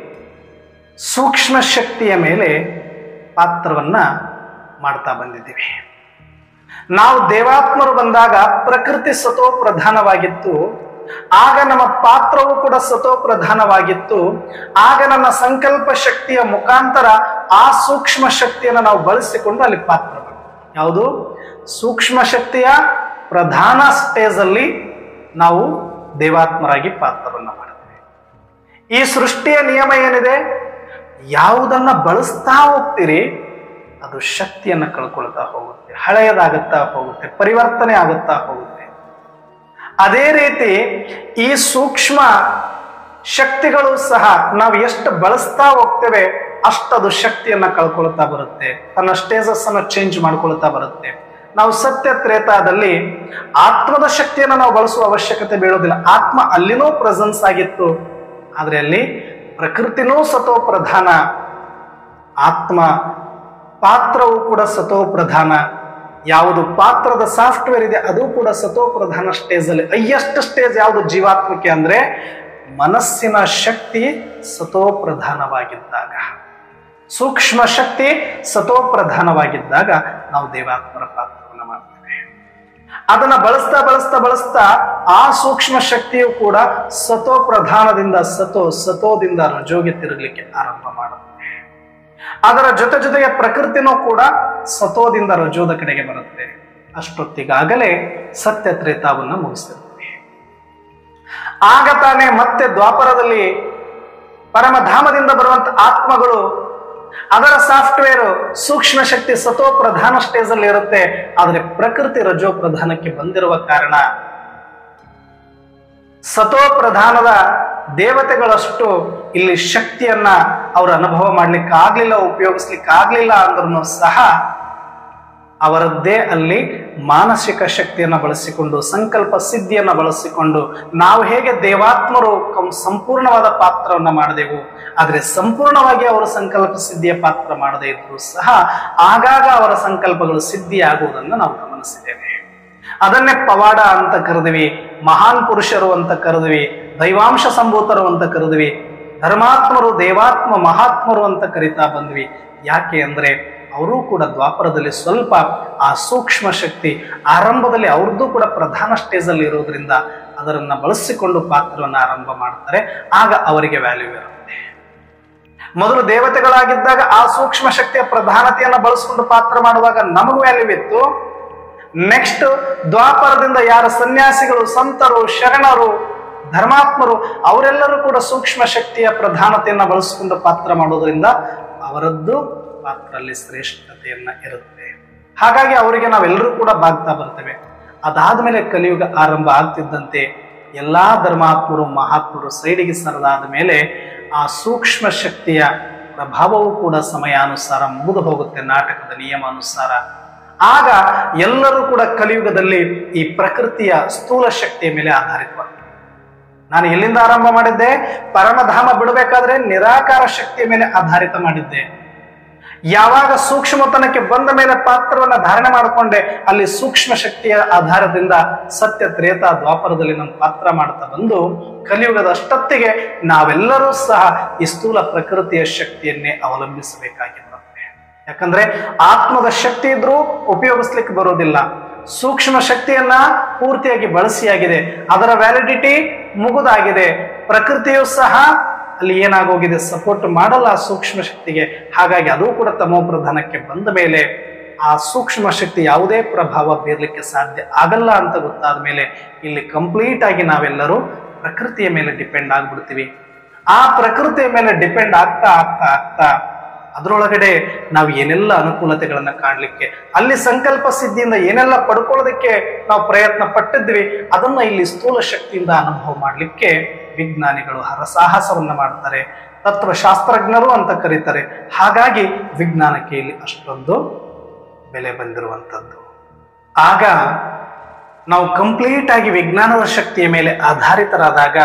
ಸೂಕ್ಷ್ಮ ಶಕ್ತಿಯ ಮೇಲೆ ಪಾತ್ರವನ್ನ ಮಾಡ್ತಾ ಬಂದಿದ್ದೀವಿ ನಾವು ದೇವಾತ್ಮರು ಬಂದಾಗ ಪ್ರಕೃತಿ ಸತೋ ಪ್ರಧಾನವಾಗಿತ್ತು ಆಗ ನಮ್ಮ ಪಾತ್ರವು ಕೂಡ ಸತೋ ಪ್ರಧಾನವಾಗಿತ್ತು ಆಗ ನನ್ನ ಸಂಕಲ್ಪ ಶಕ್ತಿಯ ಮುಖಾಂತರ ಆ ಸೂಕ್ಷ್ಮ ಶಕ್ತಿಯನ್ನು ನಾವು ಬಳಸಿಕೊಂಡು ಅಲ್ಲಿ ಪಾತ್ರ ಮಾಡ್ತೀವಿ. ಯಾವುದು ಸೂಕ್ಷ್ಮ ಶಕ್ತಿಯ ಪ್ರಧಾನ ಸ್ಟೇಜ್ ಅಲ್ಲಿ ನಾವು ದೇವಾತ್ಮರಾಗಿ ಪಾತ್ರವನ್ನ ಮಾಡ್ತೇವೆ ಈ ಸೃಷ್ಟಿಯ ನಿಯಮ ಏನಿದೆ ಯಾವುದನ್ನ ಬಳಸ್ತಾ ಹೋಗ್ತೀರಿ ಅದು ಶಕ್ತಿಯನ್ನ ಕಳ್ಕೊಳ್ತಾ ಹೋಗುತ್ತೆ ಹಳೆಯದಾಗುತ್ತಾ ಹೋಗುತ್ತೆ ಪರಿವರ್ತನೆ ಆಗುತ್ತಾ ಹೋಗುತ್ತೆ ಅದೇ ರೀತಿ ಈ ಸೂಕ್ಷ್ಮ ಶಕ್ತಿಗಳು ಸಹ ನಾವು ಎಷ್ಟು ಬಳಸ್ತಾ ಹೋಗ್ತೇವೆ ಅಷ್ಟದು ಶಕ್ತಿಯನ್ನ ಕಳ್ಕೊಳ್ತಾ ಬರುತ್ತೆ ತನ್ನ ಸ್ಟೇಜಸ್ ಅನ್ನು ಚೇಂಜ್ ಮಾಡ್ಕೊಳ್ತಾ ಬರುತ್ತೆ ನಾವು ಸತ್ಯ ತ್ರೇತಾದಲ್ಲಿ ಆತ್ಮದ ಶಕ್ತಿಯನ್ನು ನಾವು ಬಳಸುವ ಅವಶ್ಯಕತೆ ಬೀಳೋದಿಲ್ಲ ಆತ್ಮ ಅಲ್ಲಿನೂ ಪ್ರೆಸೆನ್ಸ್ ಆಗಿತ್ತು ಆದ್ರೆ ಅಲ್ಲಿ ಪ್ರಕೃತಿನೂ ಸತೋ ಪ್ರಧಾನ ಆತ್ಮ ಪಾತ್ರವು ಕೂಡ ಸತೋ ಪ್ರಧಾನ ಯಾವುದು ಪಾತ್ರದ ಸಾಫ್ಟ್ವೇರ್ ಇದೆ ಅದು ಕೂಡ ಸತೋ ಪ್ರಧಾನ ಸ್ಟೇಜ್ ಅಲ್ಲಿ ಹೈಯೆಸ್ಟ್ ಸ್ಟೇಜ್ ಯಾವುದು ಜೀವಾತ್ಮಕ್ಕೆ ಅಂದ್ರೆ ಮನಸ್ಸಿನ ಶಕ್ತಿ ಸತೋ ಪ್ರಧಾನವಾಗಿದ್ದಾಗ ಸೂಕ್ಷ್ಮ ಶಕ್ತಿ ಸತೋ ಪ್ರಧಾನವಾಗಿದ್ದಾಗ ನಾವು ದೇವಾತ್ಮರ ಪಾತ್ರವನ್ನು ಮಾಡ್ತೇವೆ ಅದನ್ನ ಬಳಸ್ತಾ ಬಳಸ್ತಾ ಬಳಸ್ತಾ ಆ ಸೂಕ್ಷ್ಮ ಶಕ್ತಿಯು ಕೂಡ ಸತೋ ಪ್ರಧಾನದಿಂದ ಸತೋ ಸತೋದಿಂದ ರಜೋಗೆ ತಿರುಗಲಿಕ್ಕೆ ಆರಂಭ ಮಾಡುತ್ತೆ ಅದರ ಜೊತೆ ಜೊತೆಗೆ ಪ್ರಕೃತಿನೂ ಕೂಡ ಸತೋದಿಂದ ರಜೋದ ಕಡೆಗೆ ಬರುತ್ತೆ ಅಷ್ಟೊತ್ತಿಗಾಗಲೇ ಸತ್ಯ ತ್ರೇತಾವನ್ನ ಮುಗಿಸಿರ್ತೀವಿ ಆಗ ತಾನೇ ಮತ್ತೆ ದ್ವಾಪರದಲ್ಲಿ ಪರಮಧಾಮದಿಂದ ಬರುವಂತ ಆತ್ಮಗಳು ಅದರ ಸಾಫ್ಟ್ವೇರ್ ಸೂಕ್ಷ್ಮ ಶಕ್ತಿ ಸತೋ ಪ್ರಧಾನ ಸ್ಟೇಜ್ ಅಲ್ಲಿ ಇರುತ್ತೆ ಆದರೆ ಪ್ರಕೃತಿ ರಜೋ ಪ್ರಧಾನಕ್ಕೆ ಬಂದಿರುವ ಕಾರಣ ಸತೋ ಪ್ರಧಾನದ ದೇವತೆಗಳಷ್ಟು ಇಲ್ಲಿ ಶಕ್ತಿಯನ್ನ ಅವರು ಅನುಭವ ಮಾಡ್ಲಿಕ್ಕೆ ಆಗ್ಲಿಲ್ಲ ಉಪಯೋಗಿಸ್ಲಿಕ್ಕೆ ಆಗ್ಲಿಲ್ಲ ಅಂದ್ರೂ ಸಹ ಅವರದ್ದೇ ಅಲ್ಲಿ ಮಾನಸಿಕ ಶಕ್ತಿಯನ್ನ ಬಳಸಿಕೊಂಡು ಸಂಕಲ್ಪ ಸಿದ್ಧಿಯನ್ನ ಬಳಸಿಕೊಂಡು ನಾವು ಹೇಗೆ ದೇವಾತ್ಮರು ಕಂ- ಸಂಪೂರ್ಣವಾದ ಪಾತ್ರವನ್ನ ಮಾಡಿದೆವು ಆದ್ರೆ ಸಂಪೂರ್ಣವಾಗಿ ಅವರ ಸಂಕಲ್ಪ ಸಿದ್ಧಿಯ ಪಾತ್ರ ಮಾಡದೇ ಇದ್ರು ಸಹ ಆಗಾಗ ಅವರ ಸಂಕಲ್ಪಗಳು ಸಿದ್ಧಿಯಾಗುವುದನ್ನು ನಾವು ಗಮನಿಸಿದ್ದೇವೆ ಅದನ್ನೇ ಪವಾಡ ಅಂತ ಕರೆದ್ವಿ ಮಹಾನ್ ಪುರುಷರು ಅಂತ ಕರೆದ್ವಿ ದೈವಾಂಶ ಸಂಭೂತರು ಅಂತ ಕರೆದ್ವಿ ಧರ್ಮಾತ್ಮರು ದೇವಾತ್ಮ ಮಹಾತ್ಮರು ಅಂತ ಕರಿತಾ ಬಂದ್ವಿ ಯಾಕೆ ಅಂದ್ರೆ ಅವರೂ ಕೂಡ ದ್ವಾಪರದಲ್ಲಿ ಸ್ವಲ್ಪ ಆ ಸೂಕ್ಷ್ಮ ಶಕ್ತಿ ಆರಂಭದಲ್ಲಿ ಅವ್ರದ್ದು ಕೂಡ ಪ್ರಧಾನ ಸ್ಟೇಜ್ ಅಲ್ಲಿ ಇರೋದ್ರಿಂದ ಅದರನ್ನ ಬಳಸಿಕೊಂಡು ಪಾತ್ರವನ್ನ ಆರಂಭ ಮಾಡ್ತಾರೆ ಆಗ ಅವರಿಗೆ ವ್ಯಾಲ್ಯೂ ಇರುತ್ತೆ ಮೊದಲು ದೇವತೆಗಳಾಗಿದ್ದಾಗ ಆ ಸೂಕ್ಷ್ಮ ಶಕ್ತಿಯ ಪ್ರಧಾನತೆಯನ್ನ ಬಳಸಿಕೊಂಡು ಪಾತ್ರ ಮಾಡುವಾಗ ನಮಗೂ ವ್ಯಾಲ್ಯೂ ಇತ್ತು ನೆಕ್ಸ್ಟ್ ದ್ವಾಪರದಿಂದ ಯಾರ ಸನ್ಯಾಸಿಗಳು ಸಂತರು ಶರಣರು ಧರ್ಮಾತ್ಮರು ಅವರೆಲ್ಲರೂ ಕೂಡ ಸೂಕ್ಷ್ಮ ಶಕ್ತಿಯ ಪ್ರಧಾನತೆಯನ್ನ ಬಳಸಿಕೊಂಡು ಪಾತ್ರ ಮಾಡೋದ್ರಿಂದ ಅವರದ್ದು ಪಾತ್ರ ಅಲ್ಲಿ ಶ್ರೇಷ್ಠತೆಯನ್ನ ಇರುತ್ತೆ ಹಾಗಾಗಿ ಅವರಿಗೆ ನಾವೆಲ್ಲರೂ ಕೂಡ ಬಾಗ್ತಾ ಬರ್ತೇವೆ ಅದಾದ್ಮೇಲೆ ಕಲಿಯುಗ ಆರಂಭ ಆಗ್ತಿದ್ದಂತೆ ಎಲ್ಲಾ ಧರ್ಮಾತ್ಮರು ಮಹಾತ್ಮರು ಸೈಡಿಗೆ ಸರದಾದ ಮೇಲೆ ಆ ಸೂಕ್ಷ್ಮ ಶಕ್ತಿಯ ಪ್ರಭಾವವು ಕೂಡ ಸಮಯಾನುಸಾರ ಮುಗಿದು ಹೋಗುತ್ತೆ ನಾಟಕದ ನಿಯಮಾನುಸಾರ ಆಗ ಎಲ್ಲರೂ ಕೂಡ ಕಲಿಯುಗದಲ್ಲಿ ಈ ಪ್ರಕೃತಿಯ ಸ್ಥೂಲ ಶಕ್ತಿಯ ಮೇಲೆ ಆಧಾರಿತವಾಗ್ತದೆ ನಾನು ಎಲ್ಲಿಂದ ಆರಂಭ ಮಾಡಿದ್ದೆ ಪರಮಧಾಮ ಬಿಡಬೇಕಾದ್ರೆ ನಿರಾಕಾರ ಶಕ್ತಿಯ ಮೇಲೆ ಆಧಾರಿತ ಮಾಡಿದ್ದೆ ಯಾವಾಗ ಸೂಕ್ಷ್ಮತನಕ್ಕೆ ಬಂದ ಮೇಲೆ ಪಾತ್ರವನ್ನ ಧಾರಣೆ ಮಾಡಿಕೊಂಡೆ ಅಲ್ಲಿ ಸೂಕ್ಷ್ಮ ಶಕ್ತಿಯ ಆಧಾರದಿಂದ ಸತ್ಯ ತ್ರೇತ ದ್ವಾಪರದಲ್ಲಿ ನಾನು ಪಾತ್ರ ಮಾಡ್ತಾ ಬಂದು ಕಲಿಯುಗದ ಅಷ್ಟೊತ್ತಿಗೆ ನಾವೆಲ್ಲರೂ ಸಹ ಈ ಸ್ಥೂಲ ಪ್ರಕೃತಿಯ ಶಕ್ತಿಯನ್ನೇ ಅವಲಂಬಿಸಬೇಕಾಗಿ ಬರುತ್ತೆ ಯಾಕಂದ್ರೆ ಆತ್ಮದ ಶಕ್ತಿ ಇದ್ರೂ ಉಪಯೋಗಿಸ್ಲಿಕ್ಕೆ ಬರೋದಿಲ್ಲ ಸೂಕ್ಷ್ಮ ಶಕ್ತಿಯನ್ನ ಪೂರ್ತಿಯಾಗಿ ಬಳಸಿಯಾಗಿದೆ ಅದರ ವ್ಯಾಲಿಡಿಟಿ ಮುಗುದಾಗಿದೆ ಪ್ರಕೃತಿಯು ಸಹ ಅಲ್ಲಿ ಏನಾಗೋಗಿದೆ ಸಪೋರ್ಟ್ ಮಾಡಲ್ಲ ಆ ಸೂಕ್ಷ್ಮ ಶಕ್ತಿಗೆ ಹಾಗಾಗಿ ಅದು ಕೂಡ ತಮೋ ಪ್ರಧಾನಕ್ಕೆ ಬಂದ ಮೇಲೆ ಆ ಸೂಕ್ಷ್ಮ ಶಕ್ತಿ ಯಾವುದೇ ಪ್ರಭಾವ ಬೀರ್ಲಿಕ್ಕೆ ಸಾಧ್ಯ ಆಗಲ್ಲ ಅಂತ ಗೊತ್ತಾದ ಮೇಲೆ ಇಲ್ಲಿ ಕಂಪ್ಲೀಟ್ ಆಗಿ ನಾವೆಲ್ಲರೂ ಪ್ರಕೃತಿಯ ಮೇಲೆ ಡಿಪೆಂಡ್ ಆಗ್ಬಿಡ್ತೀವಿ ಆ ಪ್ರಕೃತಿಯ ಮೇಲೆ ಡಿಪೆಂಡ್ ಆಗ್ತಾ ಆಗ್ತಾ ಆಗ್ತಾ ಅದರೊಳಗಡೆ ನಾವು ಏನೆಲ್ಲ ಅನುಕೂಲತೆಗಳನ್ನ ಕಾಣಲಿಕ್ಕೆ ಅಲ್ಲಿ ಸಂಕಲ್ಪ ಸಿದ್ಧಿಯಿಂದ ಏನೆಲ್ಲ ಪಡ್ಕೊಳ್ಳೋದಕ್ಕೆ ನಾವು ಪ್ರಯತ್ನ ಪಟ್ಟಿದ್ವಿ ಅದನ್ನ ಇಲ್ಲಿ ಸ್ಥೂಲ ಶಕ್ತಿಯಿಂದ ಅನುಭವ ಮಾಡಲಿಕ್ಕೆ ವಿಜ್ಞಾನಿಗಳು ಹರಸಾಹಸವನ್ನ ಮಾಡ್ತಾರೆ ತತ್ವಶಾಸ್ತ್ರಜ್ಞರು ಅಂತ ಕರೀತಾರೆ ಹಾಗಾಗಿ ವಿಜ್ಞಾನಕ್ಕೆ ಇಲ್ಲಿ ಅಷ್ಟೊಂದು ಬೆಲೆ ಬಂದಿರುವಂಥದ್ದು ಆಗ ನಾವು ಕಂಪ್ಲೀಟ್ ಆಗಿ ವಿಜ್ಞಾನದ ಶಕ್ತಿಯ ಮೇಲೆ ಆಧಾರಿತರಾದಾಗ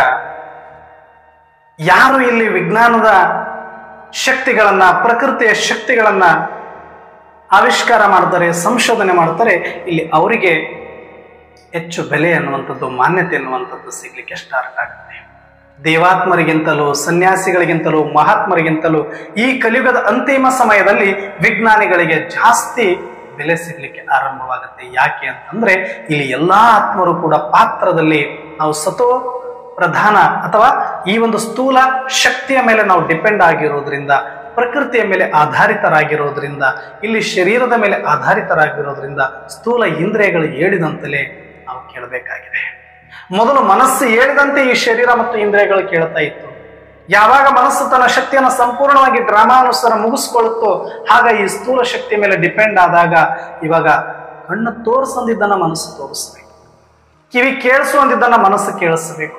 ಯಾರು ಇಲ್ಲಿ ವಿಜ್ಞಾನದ ಶಕ್ತಿಗಳನ್ನ ಪ್ರಕೃತಿಯ ಶಕ್ತಿಗಳನ್ನ ಆವಿಷ್ಕಾರ ಮಾಡ್ತಾರೆ ಸಂಶೋಧನೆ ಮಾಡ್ತಾರೆ ಇಲ್ಲಿ ಅವರಿಗೆ ಹೆಚ್ಚು ಬೆಲೆ ಅನ್ನುವಂಥದ್ದು ಮಾನ್ಯತೆ ಅನ್ನುವಂಥದ್ದು ಸಿಗ್ಲಿಕ್ಕೆ ಸ್ಟಾರ್ಟ್ ಆಗುತ್ತೆ ದೇವಾತ್ಮರಿಗಿಂತಲೂ ಸನ್ಯಾಸಿಗಳಿಗಿಂತಲೂ ಮಹಾತ್ಮರಿಗಿಂತಲೂ ಈ ಕಲಿಯುಗದ ಅಂತಿಮ ಸಮಯದಲ್ಲಿ ವಿಜ್ಞಾನಿಗಳಿಗೆ ಜಾಸ್ತಿ ಬೆಲೆ ಸಿಗ್ಲಿಕ್ಕೆ ಆರಂಭವಾಗುತ್ತೆ ಯಾಕೆ ಅಂತಂದ್ರೆ ಇಲ್ಲಿ ಎಲ್ಲಾ ಆತ್ಮರು ಕೂಡ ಪಾತ್ರದಲ್ಲಿ ನಾವು ಸತೋ ಪ್ರಧಾನ ಅಥವಾ ಈ ಒಂದು ಸ್ಥೂಲ ಶಕ್ತಿಯ ಮೇಲೆ ನಾವು ಡಿಪೆಂಡ್ ಆಗಿರೋದ್ರಿಂದ ಪ್ರಕೃತಿಯ ಮೇಲೆ ಆಧಾರಿತರಾಗಿರೋದ್ರಿಂದ ಇಲ್ಲಿ ಶರೀರದ ಮೇಲೆ ಆಧಾರಿತರಾಗಿರೋದ್ರಿಂದ ಸ್ಥೂಲ ಇಂದ್ರಿಯಗಳು ಹೇಳಿದಂತಲೇ ನಾವು ಕೇಳಬೇಕಾಗಿದೆ ಮೊದಲು ಮನಸ್ಸು ಹೇಳಿದಂತೆ ಈ ಶರೀರ ಮತ್ತು ಇಂದ್ರಿಯಗಳು ಕೇಳ್ತಾ ಇತ್ತು ಯಾವಾಗ ಮನಸ್ಸು ತನ್ನ ಶಕ್ತಿಯನ್ನು ಸಂಪೂರ್ಣವಾಗಿ ಡ್ರಾಮಾನುಸಾರ ಮುಗಿಸ್ಕೊಳ್ಳುತ್ತೋ ಆಗ ಈ ಸ್ಥೂಲ ಶಕ್ತಿಯ ಮೇಲೆ ಡಿಪೆಂಡ್ ಆದಾಗ ಇವಾಗ ಕಣ್ಣು ತೋರಿಸಂದಿದ್ದನ್ನ ಮನಸ್ಸು ತೋರಿಸ್ಬೇಕು ಕಿವಿ ಕೇಳಿಸುವಂದಿದ್ದನ್ನ ಮನಸ್ಸು ಕೇಳಿಸಬೇಕು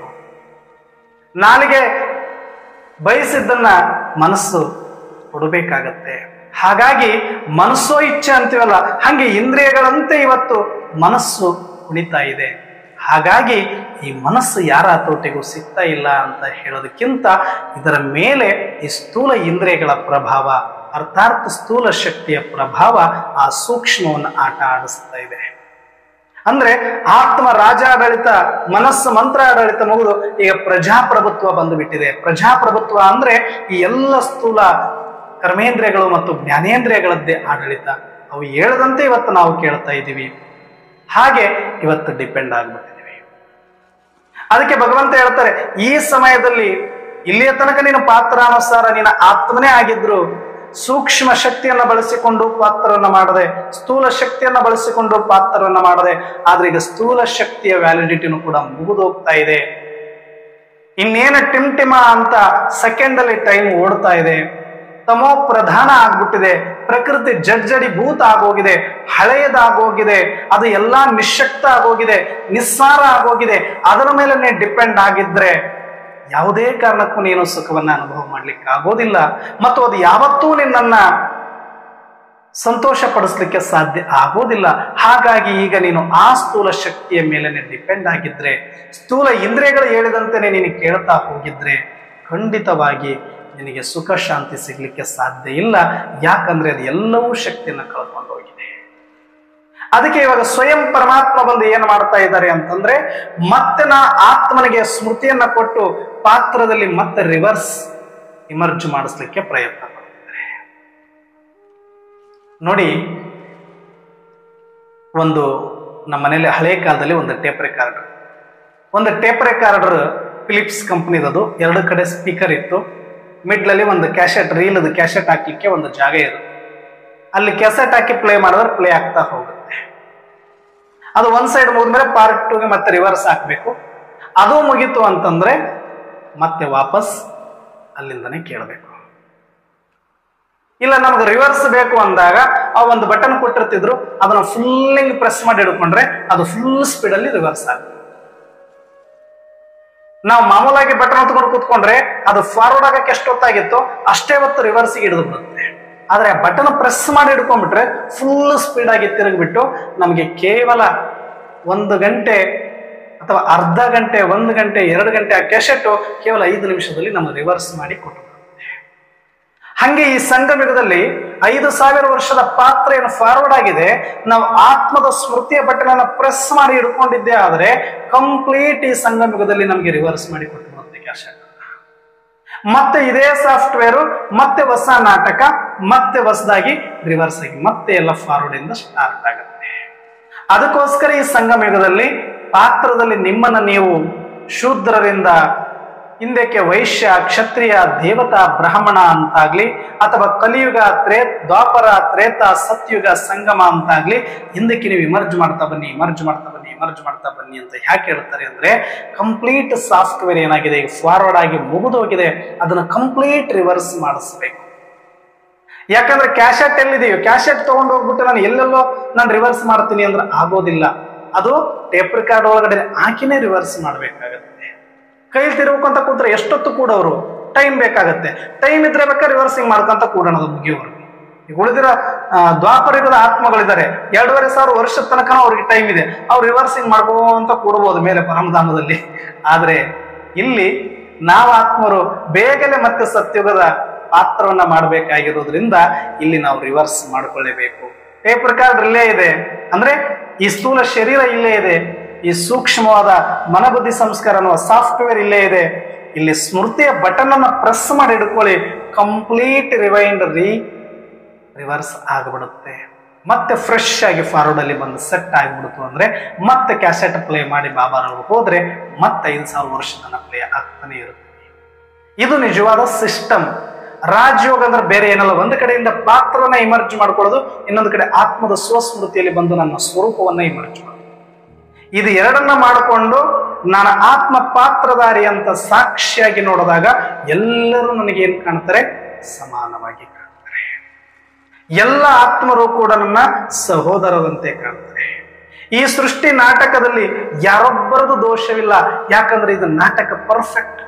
ನಾಲಿಗೆ ಬಯಸಿದ್ದನ್ನ ಮನಸ್ಸು ಕೊಡಬೇಕಾಗತ್ತೆ ಹಾಗಾಗಿ ಮನಸ್ಸೋ ಇಚ್ಛೆ ಅಂತೀವಲ್ಲ ಹಾಗೆ ಇಂದ್ರಿಯಗಳಂತೆ ಇವತ್ತು ಮನಸ್ಸು ಕುಣಿತಾ ಇದೆ ಹಾಗಾಗಿ ಈ ಮನಸ್ಸು ಯಾರ ಹತೋಟಿಗೂ ಸಿಗ್ತಾ ಇಲ್ಲ ಅಂತ ಹೇಳೋದಕ್ಕಿಂತ ಇದರ ಮೇಲೆ ಈ ಸ್ಥೂಲ ಇಂದ್ರಿಯಗಳ ಪ್ರಭಾವ ಅರ್ಥಾತ್ ಸ್ಥೂಲ ಶಕ್ತಿಯ ಪ್ರಭಾವ ಆ ಸೂಕ್ಷ್ಮವನ್ನು ಆಟ ಆಡಿಸ್ತಾ ಇದೆ ಅಂದ್ರೆ ಆತ್ಮ ರಾಜಾಡಳಿತ ಮನಸ್ಸು ಮಂತ್ರ ಆಡಳಿತ ಮುಗಿದು ಈಗ ಪ್ರಜಾಪ್ರಭುತ್ವ ಬಂದು ಬಿಟ್ಟಿದೆ ಪ್ರಜಾಪ್ರಭುತ್ವ ಅಂದ್ರೆ ಈ ಎಲ್ಲ ಸ್ಥೂಲ ಕರ್ಮೇಂದ್ರಿಯಗಳು ಮತ್ತು ಜ್ಞಾನೇಂದ್ರಿಯಗಳದ್ದೇ ಆಡಳಿತ ಅವು ಹೇಳದಂತೆ ಇವತ್ತು ನಾವು ಕೇಳ್ತಾ ಇದ್ದೀವಿ ಹಾಗೆ ಇವತ್ತು ಡಿಪೆಂಡ್ ಆಗ್ಬಿಟ್ಟಿದ್ದೀವಿ ಅದಕ್ಕೆ ಭಗವಂತ ಹೇಳ್ತಾರೆ ಈ ಸಮಯದಲ್ಲಿ ಇಲ್ಲಿಯ ತನಕ ನೀನು ಪಾತ್ರಾನುಸಾರ ನಿನ್ನ ಆತ್ಮನೇ ಆಗಿದ್ರು ಸೂಕ್ಷ್ಮ ಶಕ್ತಿಯನ್ನ ಬಳಸಿಕೊಂಡು ಪಾತ್ರವನ್ನ ಮಾಡದೆ ಸ್ಥೂಲ ಶಕ್ತಿಯನ್ನ ಬಳಸಿಕೊಂಡು ಪಾತ್ರವನ್ನ ಮಾಡದೆ ಆದ್ರೆ ಈಗ ಸ್ಥೂಲ ಶಕ್ತಿಯ ವ್ಯಾಲಿಡಿಟಿನೂ ಕೂಡ ಮುಗಿದೋಗ್ತಾ ಇದೆ ಇನ್ನೇನು ಟಿಮ್ ಟಿಮ ಅಂತ ಸೆಕೆಂಡ್ ಅಲ್ಲಿ ಟೈಮ್ ಓಡ್ತಾ ಇದೆ ತಮೋ ಪ್ರಧಾನ ಆಗ್ಬಿಟ್ಟಿದೆ ಪ್ರಕೃತಿ ಜಡ್ಜಡಿ ಭೂತ ಆಗೋಗಿದೆ ಹಳೆಯದಾಗೋಗಿದೆ ಅದು ಎಲ್ಲಾ ನಿಶಕ್ತ ಆಗೋಗಿದೆ ನಿಸ್ಸಾರ ಆಗೋಗಿದೆ ಅದರ ಮೇಲೆ ನೀನು ಡಿಪೆಂಡ್ ಆಗಿದ್ರೆ ಯಾವುದೇ ಕಾರಣಕ್ಕೂ ನೀನು ಸುಖವನ್ನ ಅನುಭವ ಮಾಡ್ಲಿಕ್ಕೆ ಆಗೋದಿಲ್ಲ ಮತ್ತು ಅದು ಯಾವತ್ತೂ ನಿನ್ನನ್ನ ಸಂತೋಷ ಪಡಿಸ್ಲಿಕ್ಕೆ ಸಾಧ್ಯ ಆಗೋದಿಲ್ಲ ಹಾಗಾಗಿ ಈಗ ನೀನು ಆ ಸ್ಥೂಲ ಶಕ್ತಿಯ ಮೇಲೆ ಡಿಪೆಂಡ್ ಆಗಿದ್ರೆ ಸ್ಥೂಲ ಇಂದ್ರಿಯಗಳು ಹೇಳಿದಂತೆ ನೀನು ಕೇಳ್ತಾ ಹೋಗಿದ್ರೆ ಖಂಡಿತವಾಗಿ ನಿನಗೆ ಸುಖ ಶಾಂತಿ ಸಿಗ್ಲಿಕ್ಕೆ ಸಾಧ್ಯ ಇಲ್ಲ ಯಾಕಂದ್ರೆ ಅದು ಎಲ್ಲವೂ ಶಕ್ತಿಯನ್ನು ಕಳ್ಕೊಂಡು ಹೋಗಿದೆ ಅದಕ್ಕೆ ಇವಾಗ ಸ್ವಯಂ ಪರಮಾತ್ಮ ಬಂದು ಏನು ಮಾಡ್ತಾ ಇದ್ದಾರೆ ಅಂತಂದ್ರೆ ಮತ್ತೆ ನಾ ಆತ್ಮನಿಗೆ ಸ್ಮೃತಿಯನ್ನ ಕೊಟ್ಟು ಪಾತ್ರದಲ್ಲಿ ಮತ್ತೆ ರಿವರ್ಸ್ ಇಮರ್ಜ್ ಮಾಡಿಸ್ಲಿಕ್ಕೆ ಪ್ರಯತ್ನ ಪಡ್ತಿದ್ದಾರೆ ನೋಡಿ ಒಂದು ನಮ್ಮ ಮನೇಲಿ ಹಳೆ ಕಾಲದಲ್ಲಿ ಒಂದು ಟೇಪ್ ರೆಕಾರ್ಡರ್ ಒಂದು ಟೇಪ್ ರೆಕಾರ್ಡರ್ ಫಿಲಿಪ್ಸ್ ಕಂಪ್ನಿದದು ಎರಡು ಕಡೆ ಸ್ಪೀಕರ್ ಇತ್ತು ಮಿಡ್ಲಲ್ಲಿ ಒಂದು ಕ್ಯಾಸೆಟ್ ರೀಲದ ಕ್ಯಾಸೆಟ್ ಹಾಕ್ಲಿಕ್ಕೆ ಒಂದು ಜಾಗ ಇರುತ್ತೆ ಅಲ್ಲಿ ಕ್ಯಾಸೆಟ್ ಹಾಕಿ ಪ್ಲೇ ಮಾಡಿದ್ರೆ ಪ್ಲೇ ಆಗ್ತಾ ಹೋಗುತ್ತೆ ಅದು ಒಂದ್ ಸೈಡ್ ಮುಗಿದ್ಮೇಲೆ ಪಾರ್ಟ್ ಟೂಗೆ ಮತ್ತೆ ರಿವರ್ಸ್ ಹಾಕ್ಬೇಕು ಅದು ಮುಗೀತು ಅಂತಂದ್ರೆ ಮತ್ತೆ ವಾಪಸ್ ಅಲ್ಲಿಂದನೇ ಕೇಳಬೇಕು ಇಲ್ಲ ನಮ್ಗೆ ರಿವರ್ಸ್ ಬೇಕು ಅಂದಾಗ ಆ ಒಂದು ಬಟನ್ ಕೊಟ್ಟಿರ್ತಿದ್ರು ಅದನ್ನ ಫುಲ್ಲಿಂಗ್ ಪ್ರೆಸ್ ಮಾಡಿ ಹಿಡ್ಕೊಂಡ್ರೆ ಅದು ಫುಲ್ ಸ್ಪೀಡಲ್ಲಿ ರಿವರ್ಸ್ ಆಗುತ್ತೆ ನಾವು ಮಾಮೂಲಾಗಿ ಬಟನ್ ಹೊತ್ಕೊಂಡು ಕೂತ್ಕೊಂಡ್ರೆ ಅದು ಫಾರ್ವರ್ಡ್ ಆಗಕ್ಕೆ ಎಷ್ಟು ಹೊತ್ತಾಗಿತ್ತು ಅಷ್ಟೇ ಹೊತ್ತು ರಿವರ್ಸ್ಗೆ ಹಿಡಿದು ಬಿಡುತ್ತೆ ಆದ್ರೆ ಆ ಬಟನ್ ಪ್ರೆಸ್ ಮಾಡಿ ಹಿಡ್ಕೊಂಡ್ಬಿಟ್ರೆ ಫುಲ್ ಸ್ಪೀಡ್ ಆಗಿ ತಿರುಗಿಬಿಟ್ಟು ನಮಗೆ ಕೇವಲ ಒಂದು ಗಂಟೆ ಅಥವಾ ಅರ್ಧ ಗಂಟೆ ಒಂದು ಗಂಟೆ ಎರಡು ಗಂಟೆ ಆ ಕೆಸೆಟ್ಟು ಕೇವಲ ಐದು ನಿಮಿಷದಲ್ಲಿ ನಮಗೆ ರಿವರ್ಸ್ ಮಾಡಿ ಕೊಟ್ಟು ಹಂಗೆ ಈ ಸಂಗಮಯುಗದಲ್ಲಿ ಐದು ಸಾವಿರ ವರ್ಷದ ಪಾತ್ರ ಏನು ಫಾರ್ವರ್ಡ್ ಆಗಿದೆ ನಾವು ಆತ್ಮದ ಸ್ಮೃತಿಯ ಬಟನ್ ಪ್ರೆಸ್ ಮಾಡಿ ಹಿಡ್ಕೊಂಡಿದ್ದೇ ಆದ್ರೆ ಕಂಪ್ಲೀಟ್ ಈ ಸಂಗಮಯುಗದಲ್ಲಿ ನಮಗೆ ರಿವರ್ಸ್ ಮಾಡಿ ಕೊಟ್ಟು ಬರುತ್ತೆ ಕ್ಯಾಸೆಟ್ ಮತ್ತೆ ಇದೇ ಸಾಫ್ಟ್ವೇರ್ ಮತ್ತೆ ಹೊಸ ನಾಟಕ ಮತ್ತೆ ಹೊಸದಾಗಿ ರಿವರ್ಸ್ ಆಗಿ ಮತ್ತೆ ಎಲ್ಲ ಫಾರ್ವರ್ಡ್ ಇಂದ ಸ್ಟಾರ್ಟ್ ಆಗುತ್ತೆ ಅದಕ್ಕೋಸ್ಕರ ಈ ಸಂಗಮ ಯುಗದಲ್ಲಿ ಪಾತ್ರದಲ್ಲಿ ನಿಮ್ಮನ್ನ ನೀವು ಶೂದ್ರರಿಂದ ಹಿಂದಕ್ಕೆ ವೈಶ್ಯ ಕ್ಷತ್ರಿಯ ದೇವತಾ ಬ್ರಾಹ್ಮಣ ಅಂತಾಗ್ಲಿ ಅಥವಾ ಕಲಿಯುಗ ತ್ರೇ ದ್ವಾಪರ ತ್ರೇತ ಸತ್ಯುಗ ಸಂಗಮ ಅಂತಾಗ್ಲಿ ಹಿಂದಕ್ಕೆ ನೀವು ಇಮರ್ಜ್ ಮಾಡ್ತಾ ಬನ್ನಿ ಇಮರ್ಜ್ ಮಾಡ್ತಾ ಬನ್ನಿ ಇಮರ್ಜ್ ಮಾಡ್ತಾ ಬನ್ನಿ ಅಂತ ಯಾಕೆ ಹೇಳ್ತಾರೆ ಅಂದ್ರೆ ಕಂಪ್ಲೀಟ್ ಸಾಫ್ಟ್ವೇರ್ ಏನಾಗಿದೆ ಈಗ ಫಾರ್ವರ್ಡ್ ಆಗಿ ಮುಗಿದೋಗಿದೆ ಅದನ್ನ ಕಂಪ್ಲೀಟ್ ರಿವರ್ಸ್ ಮಾಡಿಸ್ಬೇಕು ಯಾಕಂದ್ರೆ ಕ್ಯಾಶೆಟ್ ಎಲ್ಲಿದೆಯೋ ಕ್ಯಾಶೆಟ್ ತಗೊಂಡು ಹೋಗ್ಬಿಟ್ಟು ನಾನು ಎಲ್ಲೆಲ್ಲೋ ನಾನು ರಿವರ್ಸ್ ಮಾಡ್ತೀನಿ ಅಂದ್ರೆ ಆಗೋದಿಲ್ಲ ಅದು ಟೇಪ್ ರಿಕಾರ್ಡ್ ಒಳಗಡೆ ಹಾಕಿನೇ ರಿವರ್ಸ್ ಮಾಡ್ಬೇಕಾಗತ್ತೆ ಕೈ ತಿರುಗ್ಕೊಂತ ಕೂತ್ರೆ ಎಷ್ಟೊತ್ತು ಕೂಡೋರು ಟೈಮ್ ಬೇಕಾಗತ್ತೆ ಟೈಮ್ ಇದ್ರೆ ಬೇಕಾದ್ರೆ ರಿವರ್ಸಿಂಗ್ ಮಾಡ್ಕೊಂತ ಕೂಡೋಣ ಅದು ಮುಗಿಯೋವರೆಗೆ ಈಗ ಉಳಿದಿರೋ ಆ, ದ್ವಾಪರಯುಗದ ಆತ್ಮಗಳಿದ್ದಾರೆ ಎರಡೂವರೆ ಸಾವಿರ ವರ್ಷದ ತನಕ ಅವ್ರಿಗೆ ಟೈಮ್ ಇದೆ ಅವ್ರು ರಿವರ್ಸಿಂಗ್ ಮಾಡ್ಕೊಂತ ಕೂಡಬಹುದು ಮೇಲೆ ಪರಮಧಾಮದಲ್ಲಿ ಆದ್ರೆ ಇಲ್ಲಿ ನಾವು ಆತ್ಮರು ಬೇಗನೆ ಮತ್ತೆ ಸತ್ಯುಗದ ಪಾತ್ರವನ್ನ ಮಾಡಬೇಕಾಗಿರೋದ್ರಿಂದ ಇಲ್ಲಿ ನಾವು ರಿವರ್ಸ್ ಮಾಡ್ಕೊಳ್ಳೇಬೇಕು ಟೇಪ್ ರೆಕಾರ್ಡ್ ಇಲ್ಲೇ ಇದೆ ಅಂದ್ರೆ ಈ ಸ್ಥೂಲ ಶರೀರ ಇಲ್ಲೇ ಇದೆ ಈ ಸೂಕ್ಷ್ಮವಾದ ಮನಬುದ್ಧಿ ಸಂಸ್ಕಾರ ಅನ್ನುವ ಸಾಫ್ಟ್ವೇರ್ ಇಲ್ಲೇ ಇದೆ ಇಲ್ಲಿ ಸ್ಮೃತಿಯ ಬಟನ್ ಅನ್ನ ಪ್ರೆಸ್ ಮಾಡಿ ಹಿಡ್ಕೊಳ್ಳಿ ಕಂಪ್ಲೀಟ್ ರಿವೈಂಡ್ ರೀ ರಿವರ್ಸ್ ಆಗಿಬಿಡುತ್ತೆ ಮತ್ತೆ ಫ್ರೆಶ್ ಆಗಿ ಫಾರ್ವರ್ಡ್ ಅಲ್ಲಿ ಬಂದು ಸೆಟ್ ಆಗಿಬಿಡ್ತು ಅಂದ್ರೆ ಮತ್ತೆ ಕ್ಯಾಸೆಟ್ ಪ್ಲೇ ಮಾಡಿ ಬಾಬಾರವರು ಹೋದ್ರೆ ಮತ್ತೆ ಐದು ಸಾವಿರ ವರ್ಷದ ಪ್ಲೇ ಆಗ್ತಾನೆ ಇರುತ್ತೆ ಇದು ನಿಜವಾದ ಸಿಸ್ಟಮ್ ರಾಜಯೋಗ ಅಂದ್ರೆ ಬೇರೆ ಏನಲ್ಲ ಒಂದು ಕಡೆಯಿಂದ ಪಾತ್ರವನ್ನ ಇಮರ್ಜ್ ಮಾಡ್ಕೊಳ್ಳೋದು ಇನ್ನೊಂದು ಕಡೆ ಆತ್ಮದ ಸ್ವಸ್ಮೃತಿಯಲ್ಲಿ ಬಂದು ನನ್ನ ಸ್ವರೂಪವನ್ನ ಇಮರ್ಜ್ ಮಾಡೋದು ಇದು ಎರಡನ್ನ ಮಾಡಿಕೊಂಡು ನಾನು ಆತ್ಮ ಪಾತ್ರಧಾರಿ ಅಂತ ಸಾಕ್ಷಿಯಾಗಿ ನೋಡಿದಾಗ ಎಲ್ಲರೂ ನನಗೆ ಏನ್ ಕಾಣ್ತಾರೆ ಸಮಾನವಾಗಿ ಕಾಣ್ತಾರೆ ಎಲ್ಲ ಆತ್ಮರು ಕೂಡ ನನ್ನ ಸಹೋದರರಂತೆ ಕಾಣ್ತಾರೆ ಈ ಸೃಷ್ಟಿ ನಾಟಕದಲ್ಲಿ ಯಾರೊಬ್ಬರದು ದೋಷವಿಲ್ಲ ಯಾಕಂದ್ರೆ ಇದು ನಾಟಕ ಪರ್ಫೆಕ್ಟ್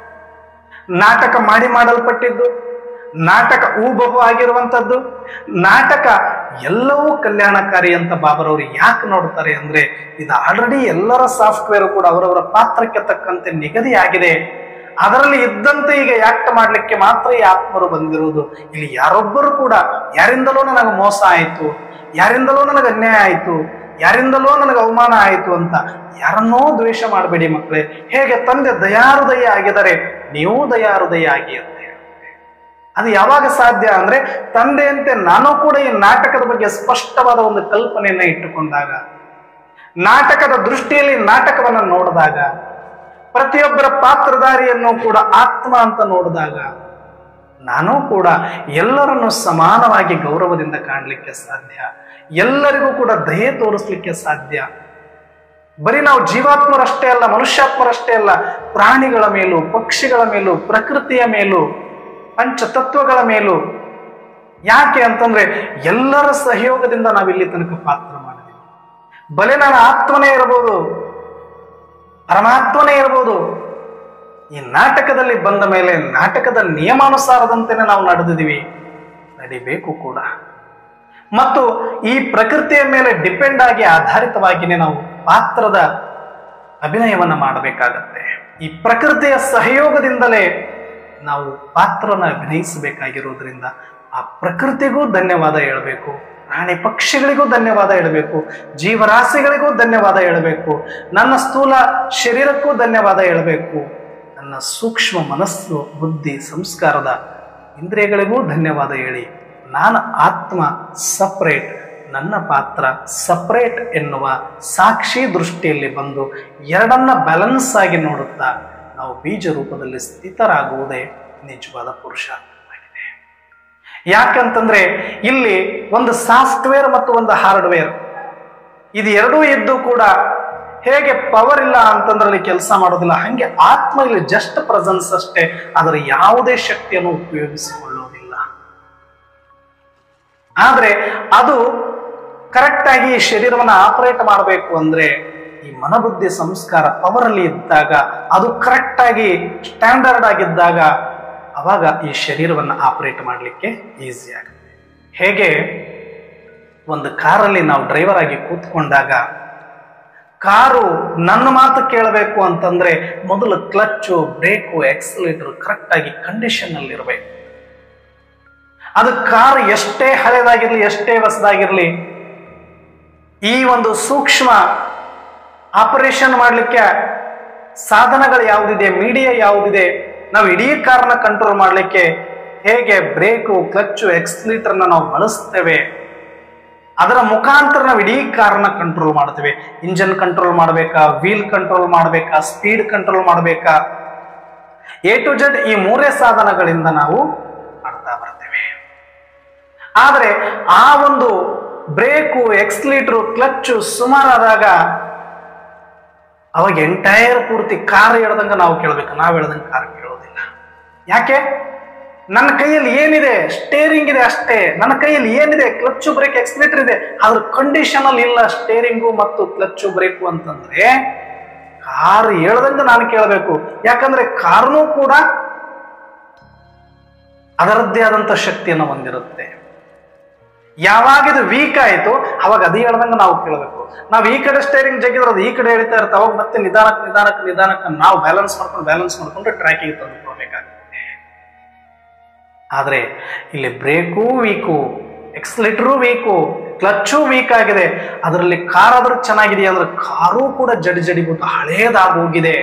ನಾಟಕ ಮಾಡಿ ಮಾಡಲ್ಪಟ್ಟಿದ್ದು ನಾಟಕ ಊಬಹು ಆಗಿರುವಂಥದ್ದು ನಾಟಕ ಎಲ್ಲವೂ ಕಲ್ಯಾಣಕಾರಿ ಅಂತ ಬಾಬರವರು ಯಾಕೆ ನೋಡ್ತಾರೆ ಅಂದ್ರೆ ಇದು ಆಲ್ರೆಡಿ ಎಲ್ಲರ ಸಾಫ್ಟ್ವೇರ್ ಕೂಡ ಅವರವರ ಪಾತ್ರಕ್ಕೆ ತಕ್ಕಂತೆ ನಿಗದಿ ಆಗಿದೆ ಅದರಲ್ಲಿ ಇದ್ದಂತೆ ಈಗ ಯಾಕ್ಟ್ ಮಾಡ್ಲಿಕ್ಕೆ ಮಾತ್ರ ಈ ಆತ್ಮರು ಬಂದಿರುವುದು ಇಲ್ಲಿ ಯಾರೊಬ್ಬರು ಕೂಡ ಯಾರಿಂದಲೋ ನನಗೆ ಮೋಸ ಆಯಿತು ಯಾರಿಂದಲೋ ನನಗೆ ಅನ್ಯಾಯ ಆಯಿತು ಯಾರಿಂದಲೋ ನನಗೆ ಅವಮಾನ ಆಯಿತು ಅಂತ ಯಾರನ್ನೋ ದ್ವೇಷ ಮಾಡಬೇಡಿ ಮಕ್ಕಳೇ ಹೇಗೆ ತಂದೆ ದಯಾಹೃದಯ ಆಗಿದ್ದಾರೆ ನೀವು ದಯಾಹೃದಯ ಆಗಿ ಅಂತ ಹೇಳ್ತಾರೆ ಅದು ಯಾವಾಗ ಸಾಧ್ಯ ಅಂದ್ರೆ ತಂದೆಯಂತೆ ನಾನು ಕೂಡ ಈ ನಾಟಕದ ಬಗ್ಗೆ ಸ್ಪಷ್ಟವಾದ ಒಂದು ಕಲ್ಪನೆಯನ್ನ ಇಟ್ಟುಕೊಂಡಾಗ ನಾಟಕದ ದೃಷ್ಟಿಯಲ್ಲಿ ನಾಟಕವನ್ನ ನೋಡಿದಾಗ ಪ್ರತಿಯೊಬ್ಬರ ಪಾತ್ರಧಾರಿಯನ್ನು ಕೂಡ ಆತ್ಮ ಅಂತ ನೋಡಿದಾಗ ನಾನು ಕೂಡ ಎಲ್ಲರನ್ನು ಸಮಾನವಾಗಿ ಗೌರವದಿಂದ ಕಾಣಲಿಕ್ಕೆ ಸಾಧ್ಯ ಎಲ್ಲರಿಗೂ ಕೂಡ ದಯೆ ತೋರಿಸ್ಲಿಕ್ಕೆ ಸಾಧ್ಯ ಬರೀ ನಾವು ಜೀವಾತ್ಮರಷ್ಟೇ ಅಲ್ಲ ಮನುಷ್ಯಾತ್ಮರಷ್ಟೇ ಅಲ್ಲ ಪ್ರಾಣಿಗಳ ಮೇಲೂ ಪಕ್ಷಿಗಳ ಮೇಲೂ ಪ್ರಕೃತಿಯ ಮೇಲೂ ಪಂಚತತ್ವಗಳ ಮೇಲೂ ಯಾಕೆ ಅಂತಂದ್ರೆ ಎಲ್ಲರ ಸಹಯೋಗದಿಂದ ನಾವಿಲ್ಲಿ ತನಕ ಪಾತ್ರ ಮಾಡಿದ್ದೀವಿ ಬಲೆ ನಾನು ಆತ್ಮನೇ ಇರಬಹುದು ಪರಮಾತ್ಮನೇ ಇರಬಹುದು ಈ ನಾಟಕದಲ್ಲಿ ಬಂದ ಮೇಲೆ ನಾಟಕದ ನಿಯಮಾನುಸಾರದಂತೆನೆ ನಾವು ನಡೆದಿದ್ದೀವಿ ನಡಿಬೇಕು ಕೂಡ ಮತ್ತು ಈ ಪ್ರಕೃತಿಯ ಮೇಲೆ ಡಿಪೆಂಡ್ ಆಗಿ ಆಧಾರಿತವಾಗಿಯೇ ನಾವು ಪಾತ್ರದ ಅಭಿನಯವನ್ನ ಮಾಡಬೇಕಾಗತ್ತೆ ಈ ಪ್ರಕೃತಿಯ ಸಹಯೋಗದಿಂದಲೇ ನಾವು ಪಾತ್ರನ ಅಭಿನಯಿಸಬೇಕಾಗಿರೋದ್ರಿಂದ ಆ ಪ್ರಕೃತಿಗೂ ಧನ್ಯವಾದ ಹೇಳಬೇಕು ಪ್ರಾಣಿ ಪಕ್ಷಿಗಳಿಗೂ ಧನ್ಯವಾದ ಹೇಳಬೇಕು ಜೀವರಾಶಿಗಳಿಗೂ ಧನ್ಯವಾದ ಹೇಳಬೇಕು ನನ್ನ ಸ್ಥೂಲ ಶರೀರಕ್ಕೂ ಧನ್ಯವಾದ ಹೇಳಬೇಕು ನನ್ನ ಸೂಕ್ಷ್ಮ ಮನಸ್ಸು ಬುದ್ಧಿ ಸಂಸ್ಕಾರದ ಇಂದ್ರಿಯಗಳಿಗೂ ಧನ್ಯವಾದ ಹೇಳಿ ನಾನು ಆತ್ಮ ಸಪ್ರೇಟ್ ನನ್ನ ಪಾತ್ರ ಸಪ್ರೇಟ್ ಎನ್ನುವ ಸಾಕ್ಷಿ ದೃಷ್ಟಿಯಲ್ಲಿ ಬಂದು ಎರಡನ್ನ ಬ್ಯಾಲೆನ್ಸ್ ಆಗಿ ನೋಡುತ್ತಾ ನಾವು ಬೀಜ ರೂಪದಲ್ಲಿ ಸ್ಥಿತರಾಗುವುದೇ ನಿಜವಾದ ಪುರುಷಾರ್ಥವಾಗಿದೆ ಯಾಕಂತಂದ್ರೆ ಇಲ್ಲಿ ಒಂದು ಸಾಫ್ಟ್ವೇರ್ ಮತ್ತು ಒಂದು ಹಾರ್ಡ್ವೇರ್ ಇದು ಎರಡೂ ಇದ್ದು ಕೂಡ ಹೇಗೆ ಪವರ್ ಇಲ್ಲ ಅಂತಂದ್ರಲ್ಲಿ ಕೆಲಸ ಮಾಡೋದಿಲ್ಲ ಹಂಗೆ ಆತ್ಮ ಇಲ್ಲಿ ಜಸ್ಟ್ ಪ್ರೆಸೆನ್ಸ್ ಅಷ್ಟೇ ಅದರ ಯಾವುದೇ ಶಕ್ತಿಯನ್ನು ಉಪಯೋಗಿಸಿಕೊಳ್ಳೋದಿಲ್ಲ ಆದ್ರೆ ಅದು ಕರೆಕ್ಟ್ ಆಗಿ ಈ ಶರೀರವನ್ನ ಆಪರೇಟ್ ಮಾಡಬೇಕು ಅಂದ್ರೆ ಈ ಮನಬುದ್ಧಿ ಸಂಸ್ಕಾರ ಪವರ್ ಅಲ್ಲಿ ಇದ್ದಾಗ ಅದು ಕರೆಕ್ಟ್ ಆಗಿ ಸ್ಟ್ಯಾಂಡರ್ಡ್ ಆಗಿದ್ದಾಗ ಅವಾಗ ಈ ಶರೀರವನ್ನ ಆಪರೇಟ್ ಮಾಡಲಿಕ್ಕೆ ಈಸಿ ಆಗುತ್ತೆ ಹೇಗೆ ಒಂದು ಕಾರಲ್ಲಿ ನಾವು ಡ್ರೈವರ್ ಆಗಿ ಕೂತ್ಕೊಂಡಾಗ ಕಾರು ನನ್ನ ಮಾತು ಕೇಳಬೇಕು ಅಂತಂದ್ರೆ ಮೊದಲು ಕ್ಲಚ್ಚು ಬ್ರೇಕು ಎಕ್ಸಲೇಟರ್ ಕರೆಕ್ಟ್ ಆಗಿ ಕಂಡೀಷನ್ ಅಲ್ಲಿ ಇರಬೇಕು ಅದು ಕಾರ್ ಎಷ್ಟೇ ಹಳೆದಾಗಿರ್ಲಿ ಎಷ್ಟೇ ಹೊಸದಾಗಿರ್ಲಿ ಈ ಒಂದು ಸೂಕ್ಷ್ಮ ಆಪರೇಷನ್ ಮಾಡಲಿಕ್ಕೆ ಸಾಧನಗಳು ಯಾವುದಿದೆ ಮೀಡಿಯಾ ಯಾವುದಿದೆ ನಾವು ಇಡೀ ಕಾರ್ನ ಕಂಟ್ರೋಲ್ ಮಾಡಲಿಕ್ಕೆ ಹೇಗೆ ಬ್ರೇಕು ಕ್ಲಚ್ಚು ಎಕ್ಸ್ಲೀಟರ್ನ ನಾವು ಬಳಸ್ತೇವೆ ಅದರ ಮುಖಾಂತರ ನಾವು ಇಡೀ ಕಾರ್ನ ಕಂಟ್ರೋಲ್ ಮಾಡ್ತೇವೆ ಇಂಜನ್ ಕಂಟ್ರೋಲ್ ಮಾಡಬೇಕಾ ವೀಲ್ ಕಂಟ್ರೋಲ್ ಮಾಡಬೇಕಾ ಸ್ಪೀಡ್ ಕಂಟ್ರೋಲ್ ಮಾಡಬೇಕಾ ಎ ಟು ಜೆಡ್ ಈ ಮೂರೇ ಸಾಧನಗಳಿಂದ ನಾವು ಮಾಡ್ತಾ ಬರ್ತೇವೆ ಆದರೆ ಆ ಒಂದು ಬ್ರೇಕು ಎಕ್ಸ್ಲೀಟ್ರು ಕ್ಲಚ್ಚು ಸುಮಾರಾದಾಗ ಅವಾಗ ಎಂಟೈರ್ ಪೂರ್ತಿ ಕಾರ್ ಹೇಳ್ದಂಗ ನಾವು ಕೇಳಬೇಕು ನಾವು ಹೇಳ್ದಂಗೆ ಕಾರ್ ಕೇಳೋದಿಲ್ಲ ಯಾಕೆ ನನ್ನ ಕೈಯಲ್ಲಿ ಏನಿದೆ ಸ್ಟೇರಿಂಗ್ ಇದೆ ಅಷ್ಟೇ ನನ್ನ ಕೈಯಲ್ಲಿ ಏನಿದೆ ಕ್ಲಚ್ಚು ಬ್ರೇಕ್ ಎಕ್ಸ್ಲೇಟರ್ ಇದೆ ಅದ್ರ ಕಂಡೀಷನ್ ಅಲ್ಲಿ ಇಲ್ಲ ಸ್ಟೇರಿಂಗು ಮತ್ತು ಕ್ಲಚ್ಚು ಬ್ರೇಕು ಅಂತಂದ್ರೆ ಕಾರ್ ಹೇಳ್ದಂಗ ನಾನು ಕೇಳಬೇಕು ಯಾಕಂದ್ರೆ ಕಾರ್ನು ಕೂಡ ಅದರದ್ದೇ ಆದಂತ ಶಕ್ತಿಯನ್ನು ಹೊಂದಿರುತ್ತೆ ಯಾವಾಗ ಇದು ವೀಕ್ ಆಯಿತು ಅವಾಗ ಅದೇ ಹೇಳ್ದಂಗ ನಾವು ಕೇಳಬೇಕು ನಾವು ಈ ಕಡೆ ಸ್ಟೇರಿಂಗ್ ಜಗ್ಗಿದ್ರೆ ಅದು ಈ ಕಡೆ ಹೇಳ್ತಾ ಇರ್ತಾವ ಅವಾಗ ಮತ್ತೆ ನಿಧಾನಕ್ಕೆ ನಿಧಾನಕ್ಕೆ ನಿಧಾನಕ್ಕೆ ನಾವು ಬ್ಯಾಲೆನ್ಸ್ ಮಾಡ್ಕೊಂಡು ಬ್ಯಾಲೆನ್ಸ್ ಮಾಡ್ಕೊಂಡು ಟ್ರ್ಯಾಕಿಗೆ ತಂದುಕೊಳ್ಬೇಕಾಗುತ್ತೆ ಆದ್ರೆ ಇಲ್ಲಿ brake weak accelerator weak clutch weak ಆಗಿದೆ ಅದರಲ್ಲಿ ಕಾರ್ ಆದ್ರೂ ಚೆನ್ನಾಗಿದೆ ಅಂದ್ರೆ ಕಾರು ಕೂಡ ಜಡಿ ಜಡಿಬಿಟ್ಟು ಹಳೇದಾಗಿ ಹೋಗಿದೆ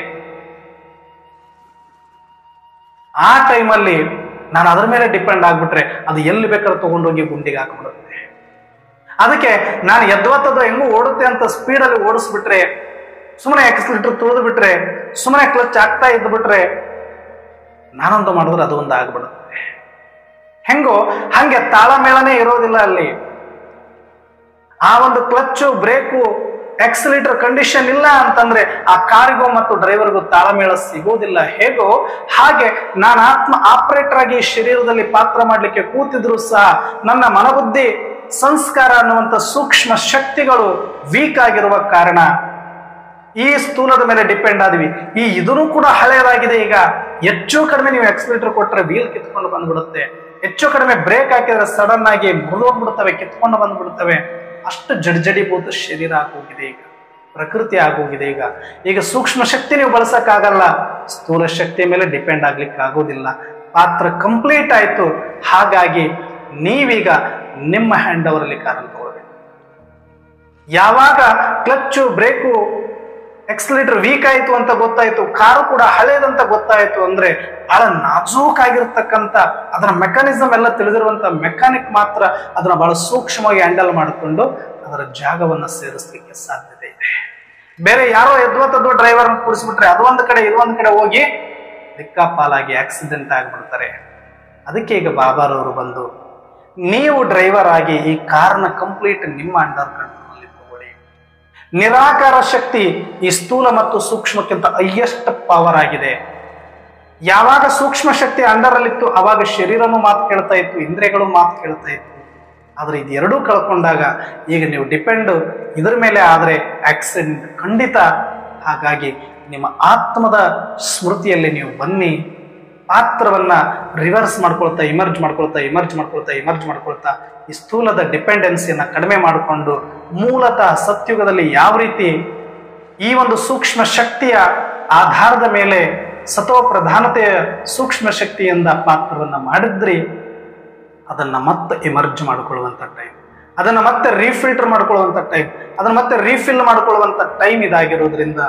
ಆ ಟೈಮಲ್ಲಿ ನಾನು ಅದ್ರ ಮೇಲೆ ಡಿಪೆಂಡ್ ಆಗ್ಬಿಟ್ರೆ ಅದು ಎಲ್ಲಿ ಬೇಕಾದ್ರೂ ತಗೊಂಡೋಗಿ ಗುಂಡಿಗೆ ಹಾಕ್ಬಿಡುತ್ತೆ ಅದಕ್ಕೆ ನಾನು ಎದ್ವತ್ತದ ಹೆಂಗೂ ಓಡುತ್ತೆ ಅಂತ ಸ್ಪೀಡಲ್ಲಿ ಓಡಿಸ್ಬಿಟ್ರೆ ಸುಮ್ಮನೆ ಎಕ್ಸ್ಲೇಟರ್ ತುಳಿದು ಬಿಟ್ರೆ ಸುಮ್ಮನೆ ಕ್ಲಚ್ ಆಗ್ತಾ ಇದ್ದು ಬಿಟ್ರೆ ನಾನೊಂದು ಮಾಡಿದ್ರೆ ಅದು ಒಂದು ಆಗ್ಬಿಡುತ್ತೆ ಹೆಂಗೋ ಹಂಗೆ ತಾಳಮೇಳನೇ ಇರೋದಿಲ್ಲ ಅಲ್ಲಿ ಆ ಒಂದು ಕ್ಲಚ್ಚು ಬ್ರೇಕು ಎಕ್ಸಲೇಟರ್ ಕಂಡೀಷನ್ ಇಲ್ಲ ಅಂತಂದ್ರೆ ಆ ಕಾರಿಗೂ ಮತ್ತು ಡ್ರೈವರ್ಗೂ ತಾಳಮೇಳ ಸಿಗೋದಿಲ್ಲ ಹೇಗೋ ಹಾಗೆ ನಾನು ಆತ್ಮ ಆಪರೇಟರ್ ಆಗಿ ಶರೀರದಲ್ಲಿ ಪಾತ್ರ ಮಾಡಲಿಕ್ಕೆ ಕೂತಿದ್ರು ಸಹ ನನ್ನ ಮನಬುದ್ಧಿ ಸಂಸ್ಕಾರ ಅನ್ನುವಂಥ ಸೂಕ್ಷ್ಮ ಶಕ್ತಿಗಳು ವೀಕ್ ಆಗಿರುವ ಕಾರಣ ಈ ಸ್ಥೂಲದ ಮೇಲೆ ಡಿಪೆಂಡ್ ಆದ್ವಿ ಈ ಇದನ್ನು ಕೂಡ ಹಳೆಯದಾಗಿದೆ ಈಗ ಹೆಚ್ಚು ಕಡಿಮೆ ನೀವು ಎಕ್ಸಲೇಟರ್ ಕೊಟ್ಟರೆ ವೀಲ್ ಕಿತ್ಕೊಂಡು ಬಂದ್ಬಿಡುತ್ತೆ ಹೆಚ್ಚು ಕಡಿಮೆ ಬ್ರೇಕ್ ಹಾಕಿದ್ರೆ ಸಡನ್ ಆಗಿ ಮುರಿದೋಗ್ಬಿಡ್ತವೆ ಕಿತ್ಕೊಂಡು ಬಂದ್ಬಿಡ್ತವೆ ಅಷ್ಟು ಜಡಿಜಡಿಭೂತ ಶರೀರ ಆಗೋಗಿದೆ ಈಗ ಪ್ರಕೃತಿ ಆಗೋಗಿದೆ ಈಗ ಈಗ ಸೂಕ್ಷ್ಮ ಶಕ್ತಿ ನೀವು ಬಳಸಕ್ಕಾಗಲ್ಲ ಸ್ಥೂಲ ಶಕ್ತಿ ಮೇಲೆ ಡಿಪೆಂಡ್ ಆಗ್ಲಿಕ್ಕೆ ಆಗೋದಿಲ್ಲ ಪಾತ್ರ ಕಂಪ್ಲೀಟ್ ಆಯ್ತು ಹಾಗಾಗಿ ನೀವೀಗ ನಿಮ್ಮ ಹ್ಯಾಂಡ್ ಅವರಲ್ಲಿ ಕಾರಣ ತಗೊಳ್ಬೇಕು ಯಾವಾಗ ಕ್ಲಚ್ಚು ಬ್ರೇಕು ಎಕ್ಸಲೇಟರ್ ವೀಕ್ ಆಯ್ತು ಅಂತ ಗೊತ್ತಾಯ್ತು ಕಾರು ಕೂಡ ಹಳೇದಂತ ಗೊತ್ತಾಯ್ತು ಅಂದ್ರೆ ಬಹಳ ನಾಜೂಕಾಗಿರ್ತಕ್ಕಂಥ ಅದರ ಮೆಕ್ಯಾನಿಸಮ್ ಎಲ್ಲ ತಿಳಿದಿರುವಂತ ಮೆಕ್ಯಾನಿಕ್ ಮಾತ್ರ ಅದನ್ನ ಬಹಳ ಸೂಕ್ಷ್ಮವಾಗಿ ಹ್ಯಾಂಡಲ್ ಮಾಡಿಕೊಂಡು ಅದರ ಜಾಗವನ್ನ ಸೇರಿಸ್ಲಿಕ್ಕೆ ಸಾಧ್ಯತೆ ಇದೆ ಬೇರೆ ಯಾರೋ ಎದ್ವತ್ತದ್ದು ಡ್ರೈವರ್ ಕೂಡಿಸ್ಬಿಟ್ರೆ ಅದು ಒಂದು ಕಡೆ ಇದು ಒಂದು ಕಡೆ ಹೋಗಿ ದಿಕ್ಕಾಪಾಲಾಗಿ ಆಕ್ಸಿಡೆಂಟ್ ಆಗ್ಬಿಡ್ತಾರೆ ಅದಕ್ಕೆ ಈಗ ಬಾಬಾರವರು ಬಂದು ನೀವು ಡ್ರೈವರ್ ಆಗಿ ಈ ಕಾರ್ನ ಕಂಪ್ಲೀಟ್ ನಿಮ್ಮ ಅಂಡರ್ ಕಂಟ್ರೋಲ್ ತಗೊಳ್ಳಿ ನಿರಾಕಾರ ಶಕ್ತಿ ಈ ಸ್ಥೂಲ ಮತ್ತು ಸೂಕ್ಷ್ಮಕ್ಕಿಂತ ಹೈಯೆಸ್ಟ್ ಪವರ್ ಆಗಿದೆ ಯಾವಾಗ ಸೂಕ್ಷ್ಮ ಶಕ್ತಿ ಅಂಡರ್ ಅಲ್ಲಿತ್ತು ಅವಾಗ ಶರೀರನು ಮಾತು ಕೇಳ್ತಾ ಇತ್ತು ಇಂದ್ರಿಯಗಳು ಮಾತು ಕೇಳ್ತಾ ಇತ್ತು ಆದ್ರೆ ಇದೆರಡೂ ಕಳ್ಕೊಂಡಾಗ ಈಗ ನೀವು ಡಿಪೆಂಡ್ ಇದ್ರ ಮೇಲೆ ಆದ್ರೆ ಆಕ್ಸಿಡೆಂಟ್ ಖಂಡಿತ ಹಾಗಾಗಿ ನಿಮ್ಮ ಆತ್ಮದ ಸ್ಮೃತಿಯಲ್ಲಿ ನೀವು ಬನ್ನಿ ಪಾತ್ರವನ್ನ ರಿವರ್ಸ್ ಮಾಡ್ಕೊಳ್ತಾ ಇಮರ್ಜ್ ಮಾಡ್ಕೊಳ್ತಾ ಇಮರ್ಜ್ ಮಾಡ್ಕೊಳ್ತಾ ಇಮರ್ಜ್ ಮಾಡ್ಕೊಳ್ತಾ ಈ ಸ್ಥೂಲದ ಡಿಪೆಂಡೆನ್ಸಿಯನ್ನ ಕಡಿಮೆ ಮಾಡಿಕೊಂಡು ಮೂಲತಃ ಸತ್ಯುಗದಲ್ಲಿ ಯಾವ ರೀತಿ ಈ ಒಂದು ಸೂಕ್ಷ್ಮ ಶಕ್ತಿಯ ಆಧಾರದ ಮೇಲೆ ಸತೋ ಪ್ರಧಾನತೆಯ ಸೂಕ್ಷ್ಮ ಶಕ್ತಿಯಿಂದ ಪಾತ್ರವನ್ನ ಮಾಡಿದ್ರಿ ಅದನ್ನ ಮತ್ತೆ ಇಮರ್ಜ್ ಮಾಡಿಕೊಳ್ಳುವಂತ ಟೈಮ್ ಅದನ್ನ ಮತ್ತೆ ರೀಫಿಲ್ಟರ್ ಮಾಡ್ಕೊಳ್ಳುವಂತ ಟೈಮ್ ಅದನ್ನ ಮತ್ತೆ ರೀಫಿಲ್ ಮಾಡ್ಕೊಳ್ಳುವಂತ ಟೈಮ್ ಇದಾಗಿರೋದ್ರಿಂದ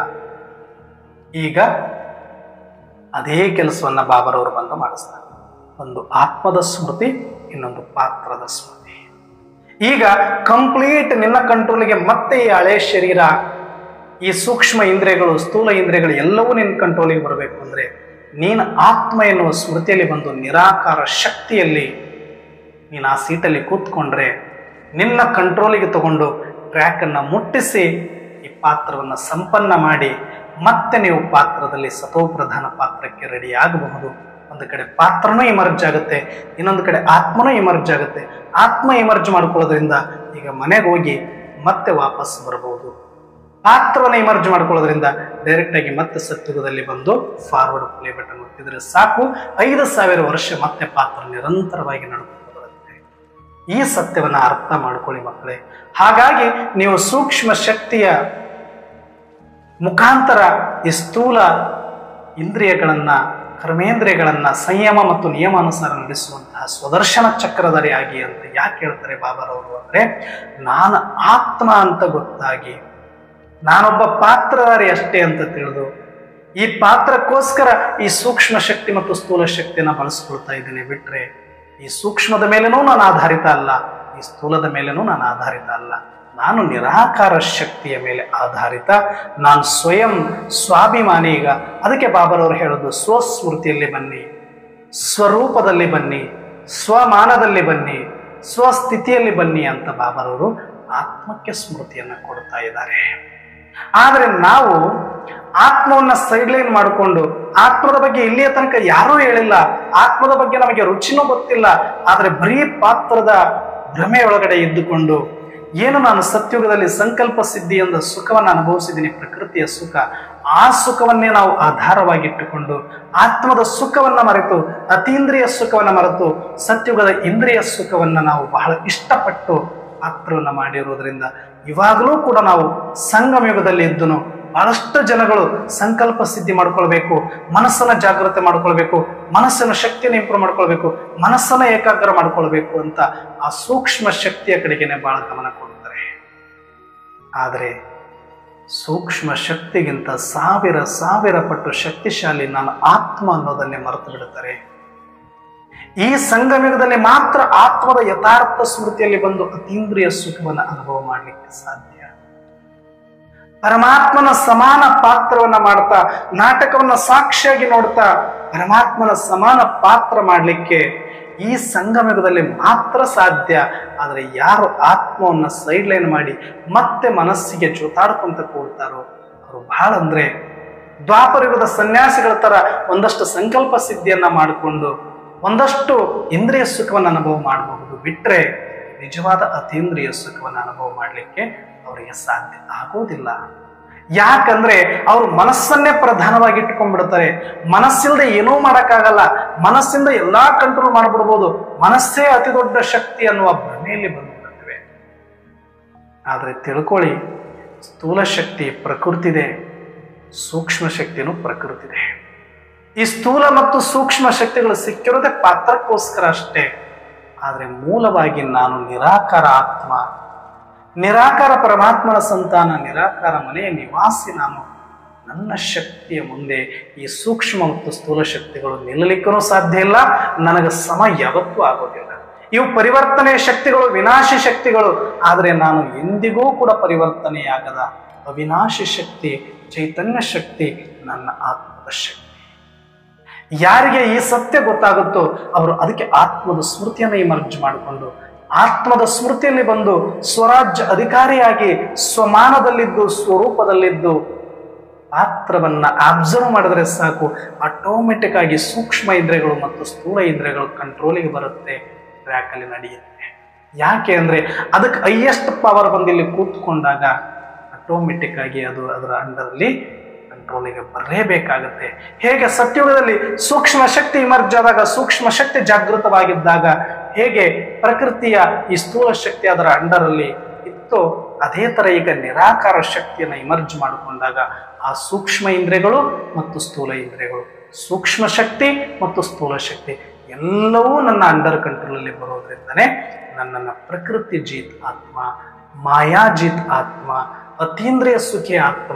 ಈಗ ಅದೇ ಕೆಲಸವನ್ನ ಬಾಬರವರು ಬಂದು ಮಾಡಿಸ್ತಾರೆ ಒಂದು ಆತ್ಮದ ಸ್ಮೃತಿ ಇನ್ನೊಂದು ಪಾತ್ರದ ಸ್ಮೃತಿ ಈಗ ಕಂಪ್ಲೀಟ್ ನಿನ್ನ ಕಂಟ್ರೋಲಿಗೆ ಮತ್ತೆ ಈ ಹಳೆ ಶರೀರ ಈ ಸೂಕ್ಷ್ಮ ಇಂದ್ರಿಯಗಳು ಸ್ಥೂಲ ಇಂದ್ರಿಯಗಳು ಎಲ್ಲವೂ ನಿನ್ನ ಕಂಟ್ರೋಲಿಗೆ ಬರಬೇಕು ಅಂದ್ರೆ ನೀನು ಆತ್ಮ ಎನ್ನುವ ಸ್ಮೃತಿಯಲ್ಲಿ ಬಂದು ನಿರಾಕಾರ ಶಕ್ತಿಯಲ್ಲಿ ನೀನು ಆ ಸೀಟಲ್ಲಿ ಕೂತ್ಕೊಂಡ್ರೆ ನಿನ್ನ ಕಂಟ್ರೋಲಿಗೆ ತಗೊಂಡು ಟ್ರ್ಯಾಕನ್ನು ಮುಟ್ಟಿಸಿ ಈ ಪಾತ್ರವನ್ನು ಸಂಪನ್ನ ಮಾಡಿ ಮತ್ತೆ ನೀವು ಪಾತ್ರದಲ್ಲಿ ಸತೋಪ್ರಧಾನ ಪಾತ್ರಕ್ಕೆ ರೆಡಿ ಆಗಬಹುದು ಒಂದು ಕಡೆ ಪಾತ್ರನೂ ಇಮರ್ಜ್ ಆಗುತ್ತೆ ಇನ್ನೊಂದು ಕಡೆ ಆತ್ಮನೂ ಇಮರ್ಜ್ ಆಗುತ್ತೆ ಆತ್ಮ ಇಮರ್ಜ್ ಮಾಡ್ಕೊಳ್ಳೋದ್ರಿಂದ ಈಗ ಮನೆಗೆ ಹೋಗಿ ಮತ್ತೆ ವಾಪಸ್ ಬರಬಹುದು ಪಾತ್ರವನ್ನು ಇಮರ್ಜ್ ಮಾಡ್ಕೊಳ್ಳೋದ್ರಿಂದ ಡೈರೆಕ್ಟ್ ಆಗಿ ಮತ್ತೆ ಸತ್ಯುಗದಲ್ಲಿ ಬಂದು ಫಾರ್ವರ್ಡ್ ಪ್ಲೇ ಬಟನ್ ಒತ್ತಿದ್ರೆ ಸಾಕು ಐದು ಸಾವಿರ ವರ್ಷ ಮತ್ತೆ ಪಾತ್ರ ನಿರಂತರವಾಗಿ ನಡ್ಕೊಂಡು ಬರುತ್ತೆ ಈ ಸತ್ಯವನ್ನ ಅರ್ಥ ಮಾಡ್ಕೊಳ್ಳಿ ಮಕ್ಕಳೇ ಹಾಗಾಗಿ ನೀವು ಸೂಕ್ಷ್ಮ ಶಕ್ತಿಯ ಮುಖಾಂತರ ಈ ಸ್ಥೂಲ ಇಂದ್ರಿಯಗಳನ್ನ ಕರ್ಮೇಂದ್ರಿಯಗಳನ್ನ ಸಂಯಮ ಮತ್ತು ನಿಯಮಾನುಸಾರ ನಡೆಸುವಂತಹ ಸ್ವದರ್ಶನ ಚಕ್ರಧಾರಿ ಆಗಿ ಅಂತ ಯಾಕೆ ಹೇಳ್ತಾರೆ ಬಾಬಾರವರು ಅಂದ್ರೆ ನಾನು ಆತ್ಮ ಅಂತ ಗೊತ್ತಾಗಿ ನಾನೊಬ್ಬ ಪಾತ್ರಧಾರಿ ಅಷ್ಟೇ ಅಂತ ತಿಳಿದು ಈ ಪಾತ್ರಕ್ಕೋಸ್ಕರ ಈ ಸೂಕ್ಷ್ಮ ಶಕ್ತಿ ಮತ್ತು ಸ್ಥೂಲ ಶಕ್ತಿಯನ್ನ ಬಳಸ್ಕೊಳ್ತಾ ಇದ್ದೀನಿ ಬಿಟ್ರೆ ಈ ಸೂಕ್ಷ್ಮದ ಮೇಲೇನೂ ನಾನು ಆಧಾರಿತ ಅಲ್ಲ ಈ ಸ್ಥೂಲದ ಮೇಲೇನೂ ನಾನು ಆಧಾರಿತ ಅಲ್ಲ ನಾನು ನಿರಾಕಾರ ಶಕ್ತಿಯ ಮೇಲೆ ಆಧಾರಿತ ನಾನು ಸ್ವಯಂ ಸ್ವಾಭಿಮಾನಿ ಈಗ ಅದಕ್ಕೆ ಬಾಬರವರು ಹೇಳೋದು ಸ್ವಸ್ಮೃತಿಯಲ್ಲಿ ಬನ್ನಿ ಸ್ವರೂಪದಲ್ಲಿ ಬನ್ನಿ ಸ್ವಮಾನದಲ್ಲಿ ಬನ್ನಿ ಸ್ವಸ್ಥಿತಿಯಲ್ಲಿ ಬನ್ನಿ ಅಂತ ಬಾಬರವರು ಆತ್ಮಕ್ಕೆ ಸ್ಮೃತಿಯನ್ನು ಕೊಡ್ತಾ ಇದ್ದಾರೆ ಆದರೆ ನಾವು ಆತ್ಮವನ್ನ ಸೈಡ್ಲೈನ್ ಮಾಡಿಕೊಂಡು ಆತ್ಮದ ಬಗ್ಗೆ ಇಲ್ಲಿಯ ತನಕ ಯಾರೂ ಹೇಳಿಲ್ಲ ಆತ್ಮದ ಬಗ್ಗೆ ನಮಗೆ ರುಚಿನೂ ಗೊತ್ತಿಲ್ಲ ಆದರೆ ಬರೀ ಪಾತ್ರದ ಭ್ರಮೆಯೊಳಗಡೆ ಇದ್ದುಕೊಂಡು ಏನು ನಾನು ಸತ್ಯುಗದಲ್ಲಿ ಸಂಕಲ್ಪ ಸಿದ್ಧಿಯಿಂದ ಸುಖವನ್ನು ಅನುಭವಿಸಿದ್ದೀನಿ ಪ್ರಕೃತಿಯ ಸುಖ ಆ ಸುಖವನ್ನೇ ನಾವು ಆಧಾರವಾಗಿಟ್ಟುಕೊಂಡು ಆತ್ಮದ ಸುಖವನ್ನ ಮರೆತು ಅತೀಂದ್ರಿಯ ಸುಖವನ್ನ ಮರೆತು ಸತ್ಯುಗದ ಇಂದ್ರಿಯ ಸುಖವನ್ನ ನಾವು ಬಹಳ ಇಷ್ಟಪಟ್ಟು ಪಾತ್ರವನ್ನ ಮಾಡಿರುವುದರಿಂದ ಇವಾಗಲೂ ಕೂಡ ನಾವು ಸಂಗಮ ಯುಗದಲ್ಲಿ ಇದ್ದನು ಬಹಳಷ್ಟು ಜನಗಳು ಸಂಕಲ್ಪ ಸಿದ್ಧಿ ಮಾಡ್ಕೊಳ್ಬೇಕು ಮನಸ್ಸನ್ನ ಜಾಗೃತಿ ಮಾಡ್ಕೊಳ್ಬೇಕು ಮನಸ್ಸಿನ ಶಕ್ತಿಯನ್ನು ಇಂಪ್ರೂವ್ ಮಾಡ್ಕೊಳ್ಬೇಕು ಮನಸ್ಸನ್ನ ಏಕಾಗ್ರ ಮಾಡ್ಕೊಳ್ಬೇಕು ಅಂತ ಆ ಸೂಕ್ಷ್ಮ ಶಕ್ತಿಯ ಕಡೆಗೇನೆ ಬಹಳ ಗಮನ ಕೊಡ್ತಾರೆ ಆದರೆ ಸೂಕ್ಷ್ಮ ಶಕ್ತಿಗಿಂತ ಸಾವಿರ ಸಾವಿರ ಪಟ್ಟು ಶಕ್ತಿಶಾಲಿ ನಾನು ಆತ್ಮ ಅನ್ನೋದನ್ನೇ ಮರೆತು ಬಿಡುತ್ತಾರೆ ಈ ಸಂಗಮಯುಗದಲ್ಲಿ ಮಾತ್ರ ಆತ್ಮದ ಯಥಾರ್ಥ ಸ್ಮೃತಿಯಲ್ಲಿ ಬಂದು ಅತೀಂದ್ರಿಯ ಸುಖವನ್ನು ಅನುಭವ ಮಾಡಲಿಕ್ಕೆ ಸಾಧ್ಯ ಪರಮಾತ್ಮನ ಸಮಾನ ಪಾತ್ರವನ್ನ ಮಾಡ್ತಾ ನಾಟಕವನ್ನ ಸಾಕ್ಷಿಯಾಗಿ ನೋಡ್ತಾ ಪರಮಾತ್ಮನ ಸಮಾನ ಪಾತ್ರ ಮಾಡಲಿಕ್ಕೆ ಈ ಸಂಗಮಯುಗದಲ್ಲಿ ಮಾತ್ರ ಸಾಧ್ಯ ಆದರೆ ಯಾರು ಆತ್ಮವನ್ನ ಸೈಡ್ ಲೈನ್ ಮಾಡಿ ಮತ್ತೆ ಮನಸ್ಸಿಗೆ ಜೋತಾಡ್ಕೊಂತ ಕೂಡ್ತಾರೋ ಅವರು ಬಹಳ ಅಂದ್ರೆ ದ್ವಾಪರಯುಗದ ಸನ್ಯಾಸಿಗಳ ತರ ಒಂದಷ್ಟು ಸಂಕಲ್ಪ ಸಿದ್ಧಿಯನ್ನ ಮಾಡಿಕೊಂಡು ಒಂದಷ್ಟು ಇಂದ್ರಿಯ ಸುಖವನ್ನು ಅನುಭವ ಮಾಡಬಹುದು ಬಿಟ್ರೆ ನಿಜವಾದ ಅತೀಂದ್ರಿಯ ಸುಖವನ್ನು ಅನುಭವ ಮಾಡಲಿಕ್ಕೆ ಅವರಿಗೆ ಸಾಧ್ಯ ಆಗೋದಿಲ್ಲ ಯಾಕಂದ್ರೆ ಅವರು ಮನಸ್ಸನ್ನೇ ಪ್ರಧಾನವಾಗಿ ಇಟ್ಕೊಂಡ್ಬಿಡ್ತಾರೆ ಮನಸ್ಸಿಲ್ಲದೆ ಏನೂ ಮಾಡೋಕ್ಕಾಗಲ್ಲ ಮನಸ್ಸಿಂದ ಎಲ್ಲಾ ಕಂಟ್ರೋಲ್ ಮಾಡ್ಬಿಡ್ಬೋದು ಮನಸ್ಸೇ ಅತಿ ದೊಡ್ಡ ಶಕ್ತಿ ಅನ್ನುವ ಭ್ರಮೆಯಲ್ಲಿ ಬಂದ್ಬಿಡ್ತೇವೆ ಆದ್ರೆ ತಿಳ್ಕೊಳ್ಳಿ ಸ್ಥೂಲ ಶಕ್ತಿ ಪ್ರಕೃತಿದೆ ಸೂಕ್ಷ್ಮ ಶಕ್ತಿನೂ ಪ್ರಕೃತಿದೆ ಈ ಸ್ಥೂಲ ಮತ್ತು ಸೂಕ್ಷ್ಮ ಶಕ್ತಿಗಳು ಸಿಕ್ಕಿರೋದೇ ಪಾತ್ರಕ್ಕೋಸ್ಕರ ಅಷ್ಟೇ ಆದರೆ ಮೂಲವಾಗಿ ನಾನು ನಿರಾಕಾರ ಆತ್ಮ ನಿರಾಕಾರ ಪರಮಾತ್ಮನ ಸಂತಾನ ನಿರಾಕಾರ ಮನೆಯ ನಿವಾಸಿ ನಾನು ನನ್ನ ಶಕ್ತಿಯ ಮುಂದೆ ಈ ಸೂಕ್ಷ್ಮ ಮತ್ತು ಸ್ಥೂಲ ಶಕ್ತಿಗಳು ನಿಲ್ಲಲಿಕ್ಕೂ ಸಾಧ್ಯ ಇಲ್ಲ ನನಗೆ ಸಮ ಯಾವತ್ತೂ ಆಗೋದಿಲ್ಲ ಇವು ಪರಿವರ್ತನೆಯ ಶಕ್ತಿಗಳು ವಿನಾಶಿ ಶಕ್ತಿಗಳು ಆದರೆ ನಾನು ಎಂದಿಗೂ ಕೂಡ ಪರಿವರ್ತನೆಯಾಗದ ಅವಿನಾಶಿ ಶಕ್ತಿ ಚೈತನ್ಯ ಶಕ್ತಿ ನನ್ನ ಆತ್ಮದ ಶಕ್ತಿ ಯಾರಿಗೆ ಈ ಸತ್ಯ ಗೊತ್ತಾಗುತ್ತೋ ಅವರು ಅದಕ್ಕೆ ಆತ್ಮದ ಸ್ಮೃತಿಯನ್ನು ಇಮರ್ಜ್ ಮಾಡಿಕೊಂಡು ಆತ್ಮದ ಸ್ಮೃತಿಯಲ್ಲಿ ಬಂದು ಸ್ವರಾಜ್ಯ ಅಧಿಕಾರಿಯಾಗಿ ಸ್ವಮಾನದಲ್ಲಿದ್ದು ಸ್ವರೂಪದಲ್ಲಿದ್ದು ಪಾತ್ರವನ್ನ ಅಬ್ಸರ್ವ್ ಮಾಡಿದ್ರೆ ಸಾಕು ಆಟೋಮೆಟಿಕ್ ಆಗಿ ಸೂಕ್ಷ್ಮ ಇಂದ್ರಿಯಗಳು ಮತ್ತು ಸ್ಥೂಲ ಇಂದ್ರಿಯಗಳು ಕಂಟ್ರೋಲಿಗೆ ಬರುತ್ತೆ ಟ್ರ್ಯಾಕಲ್ಲಿ ನಡೆಯುತ್ತೆ ಯಾಕೆ ಅಂದ್ರೆ ಅದಕ್ಕೆ ಹೈಯೆಸ್ಟ್ ಪವರ್ ಬಂದಿಲ್ಲಿ ಕೂತ್ಕೊಂಡಾಗ ಆಟೋಮೆಟಿಕ್ ಆಗಿ ಅದು ಅದರ ಅಂಡರಲ್ಲಿ ಕಂಟ್ರೋಲಿಗೆ ಬರಲೇಬೇಕಾಗತ್ತೆ ಹೇಗೆ ಸತ್ಯುಗದಲ್ಲಿ ಸೂಕ್ಷ್ಮ ಶಕ್ತಿ ಇಮರ್ಜ್ ಆದಾಗ ಸೂಕ್ಷ್ಮ ಶಕ್ತಿ ಜಾಗೃತವಾಗಿದ್ದಾಗ ಹೇಗೆ ಪ್ರಕೃತಿಯ ಈ ಸ್ಥೂಲ ಶಕ್ತಿ ಅದರ ಅಂಡರಲ್ಲಿ ಇತ್ತು ಅದೇ ತರ ಈಗ ನಿರಾಕಾರ ಶಕ್ತಿಯನ್ನು ಇಮರ್ಜ್ ಮಾಡಿಕೊಂಡಾಗ ಆ ಸೂಕ್ಷ್ಮ ಇಂದ್ರಿಯಗಳು ಮತ್ತು ಸ್ಥೂಲ ಇಂದ್ರಿಯಗಳು ಸೂಕ್ಷ್ಮ ಶಕ್ತಿ ಮತ್ತು ಸ್ಥೂಲ ಶಕ್ತಿ ಎಲ್ಲವೂ ನನ್ನ ಅಂಡರ್ ಕಂಟ್ರೋಲಲ್ಲಿ ಬರೋದ್ರಿಂದನೇ ನನ್ನನ್ನು ಪ್ರಕೃತಿ ಜೀತ್ ಆತ್ಮ ಮಾಯಾಜೀತ್ ಆತ್ಮ ಅತೀಂದ್ರಿಯ ಸುಖಿ ಆತ್ಮ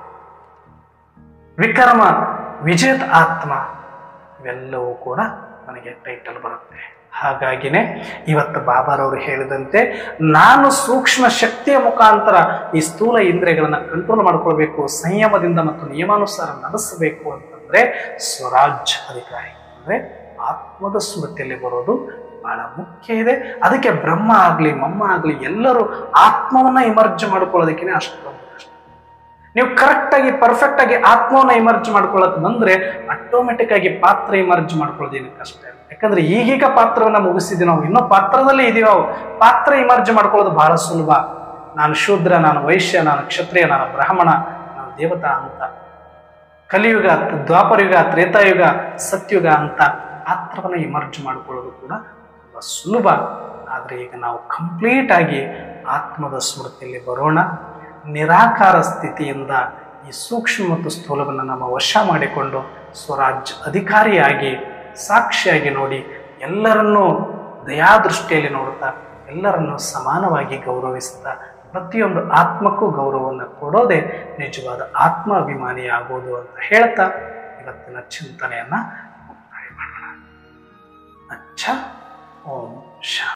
ವಿಕರ್ಮ ವಿಜೇತ್ ಆತ್ಮ ಇವೆಲ್ಲವೂ ಕೂಡ ನನಗೆ ಟೈಟಲ್ ಬರುತ್ತೆ ಹಾಗಾಗಿನೇ ಇವತ್ತು ಬಾಬಾರವರು ಹೇಳಿದಂತೆ ನಾನು ಸೂಕ್ಷ್ಮ ಶಕ್ತಿಯ ಮುಖಾಂತರ ಈ ಸ್ಥೂಲ ಇಂದ್ರಿಯಗಳನ್ನು ಕಂಟ್ರೋಲ್ ಮಾಡ್ಕೊಳ್ಬೇಕು ಸಂಯಮದಿಂದ ಮತ್ತು ನಿಯಮಾನುಸಾರ ನಡೆಸಬೇಕು ಅಂತಂದ್ರೆ ಸ್ವರಾಜ್ಯ ಅಧಿಕಾರಿ ಅಂದ್ರೆ ಆತ್ಮದ ಸ್ಮೃತಿಯಲ್ಲಿ ಬರೋದು ಬಹಳ ಮುಖ್ಯ ಇದೆ ಅದಕ್ಕೆ ಬ್ರಹ್ಮ ಆಗ್ಲಿ ಮಮ್ಮ ಆಗ್ಲಿ ಎಲ್ಲರೂ ಆತ್ಮವನ್ನ ಇಮರ್ಜ್ ಮಾಡ್ಕೊಳ್ಳೋದಕ್ಕೆ ಅಷ್ಟೊಂದು ಕಷ್ಟ ನೀವು ಕರೆಕ್ಟ್ ಆಗಿ ಪರ್ಫೆಕ್ಟ್ ಆಗಿ ಆತ್ಮವನ್ನ ಇಮರ್ಜ್ ಮಾಡ್ಕೊಳ್ಳೋದು ಬಂದ್ರೆ ಆಟೋಮೆಟಿಕ್ ಆಗಿ ಪಾತ್ರ ಇಮರ್ಜ್ ಮಾಡ್ಕೊಳ್ಳೋದೇನು ಕಷ್ಟ ಇಲ್ಲ ಯಾಕಂದ್ರೆ ಈಗೀಗ ಪಾತ್ರವನ್ನ ಮುಗಿಸಿದ್ವಿ ನಾವು ಇನ್ನೂ ಪಾತ್ರದಲ್ಲಿ ಇದೀವಿ ನಾವು ಪಾತ್ರ ಇಮರ್ಜ್ ಮಾಡ್ಕೊಳ್ಳೋದು ಬಹಳ ಸುಲಭ ನಾನು ಶೂದ್ರ ನಾನು ವೈಶ್ಯ ನಾನು ಕ್ಷತ್ರಿಯ ನಾನು ಬ್ರಾಹ್ಮಣ ನಾನು ದೇವತಾ ಅಂತ ಕಲಿಯುಗ ದ್ವಾಪರಯುಗ ತ್ರೇತಾಯುಗ ಸತ್ಯುಗ ಅಂತ ಪಾತ್ರವನ್ನ ಇಮರ್ಜ್ ಮಾಡ್ಕೊಳ್ಳೋದು ಕೂಡ ತುಂಬ ಸುಲಭ ಆದರೆ ಈಗ ನಾವು ಕಂಪ್ಲೀಟ್ ಆಗಿ ಆತ್ಮದ ಸ್ಮೃತಿಯಲ್ಲಿ ಬರೋಣ ನಿರಾಕಾರ ಸ್ಥಿತಿಯಿಂದ ಈ ಸೂಕ್ಷ್ಮ ಮತ್ತು ಸ್ಥೂಲವನ್ನು ನಮ್ಮ ವಶ ಮಾಡಿಕೊಂಡು ಸ್ವರಾಜ್ಯ ಅಧಿಕಾರಿಯಾಗಿ ಸಾಕ್ಷಿಯಾಗಿ ನೋಡಿ ಎಲ್ಲರನ್ನೂ ದಯಾದೃಷ್ಟಿಯಲ್ಲಿ ನೋಡುತ್ತಾ ಎಲ್ಲರನ್ನೂ ಸಮಾನವಾಗಿ ಗೌರವಿಸ್ತಾ ಪ್ರತಿಯೊಂದು ಆತ್ಮಕ್ಕೂ ಗೌರವವನ್ನು ಕೊಡೋದೇ ನಿಜವಾದ ಆತ್ಮ ಅಭಿಮಾನಿ ಆಗೋದು ಅಂತ ಹೇಳ್ತಾ ಇವತ್ತಿನ ಚಿಂತನೆಯನ್ನ ಮುಕ್ತಾಯ ಮಾಡೋಣ ಅಚ್ಚ ಓಂ ಶಾ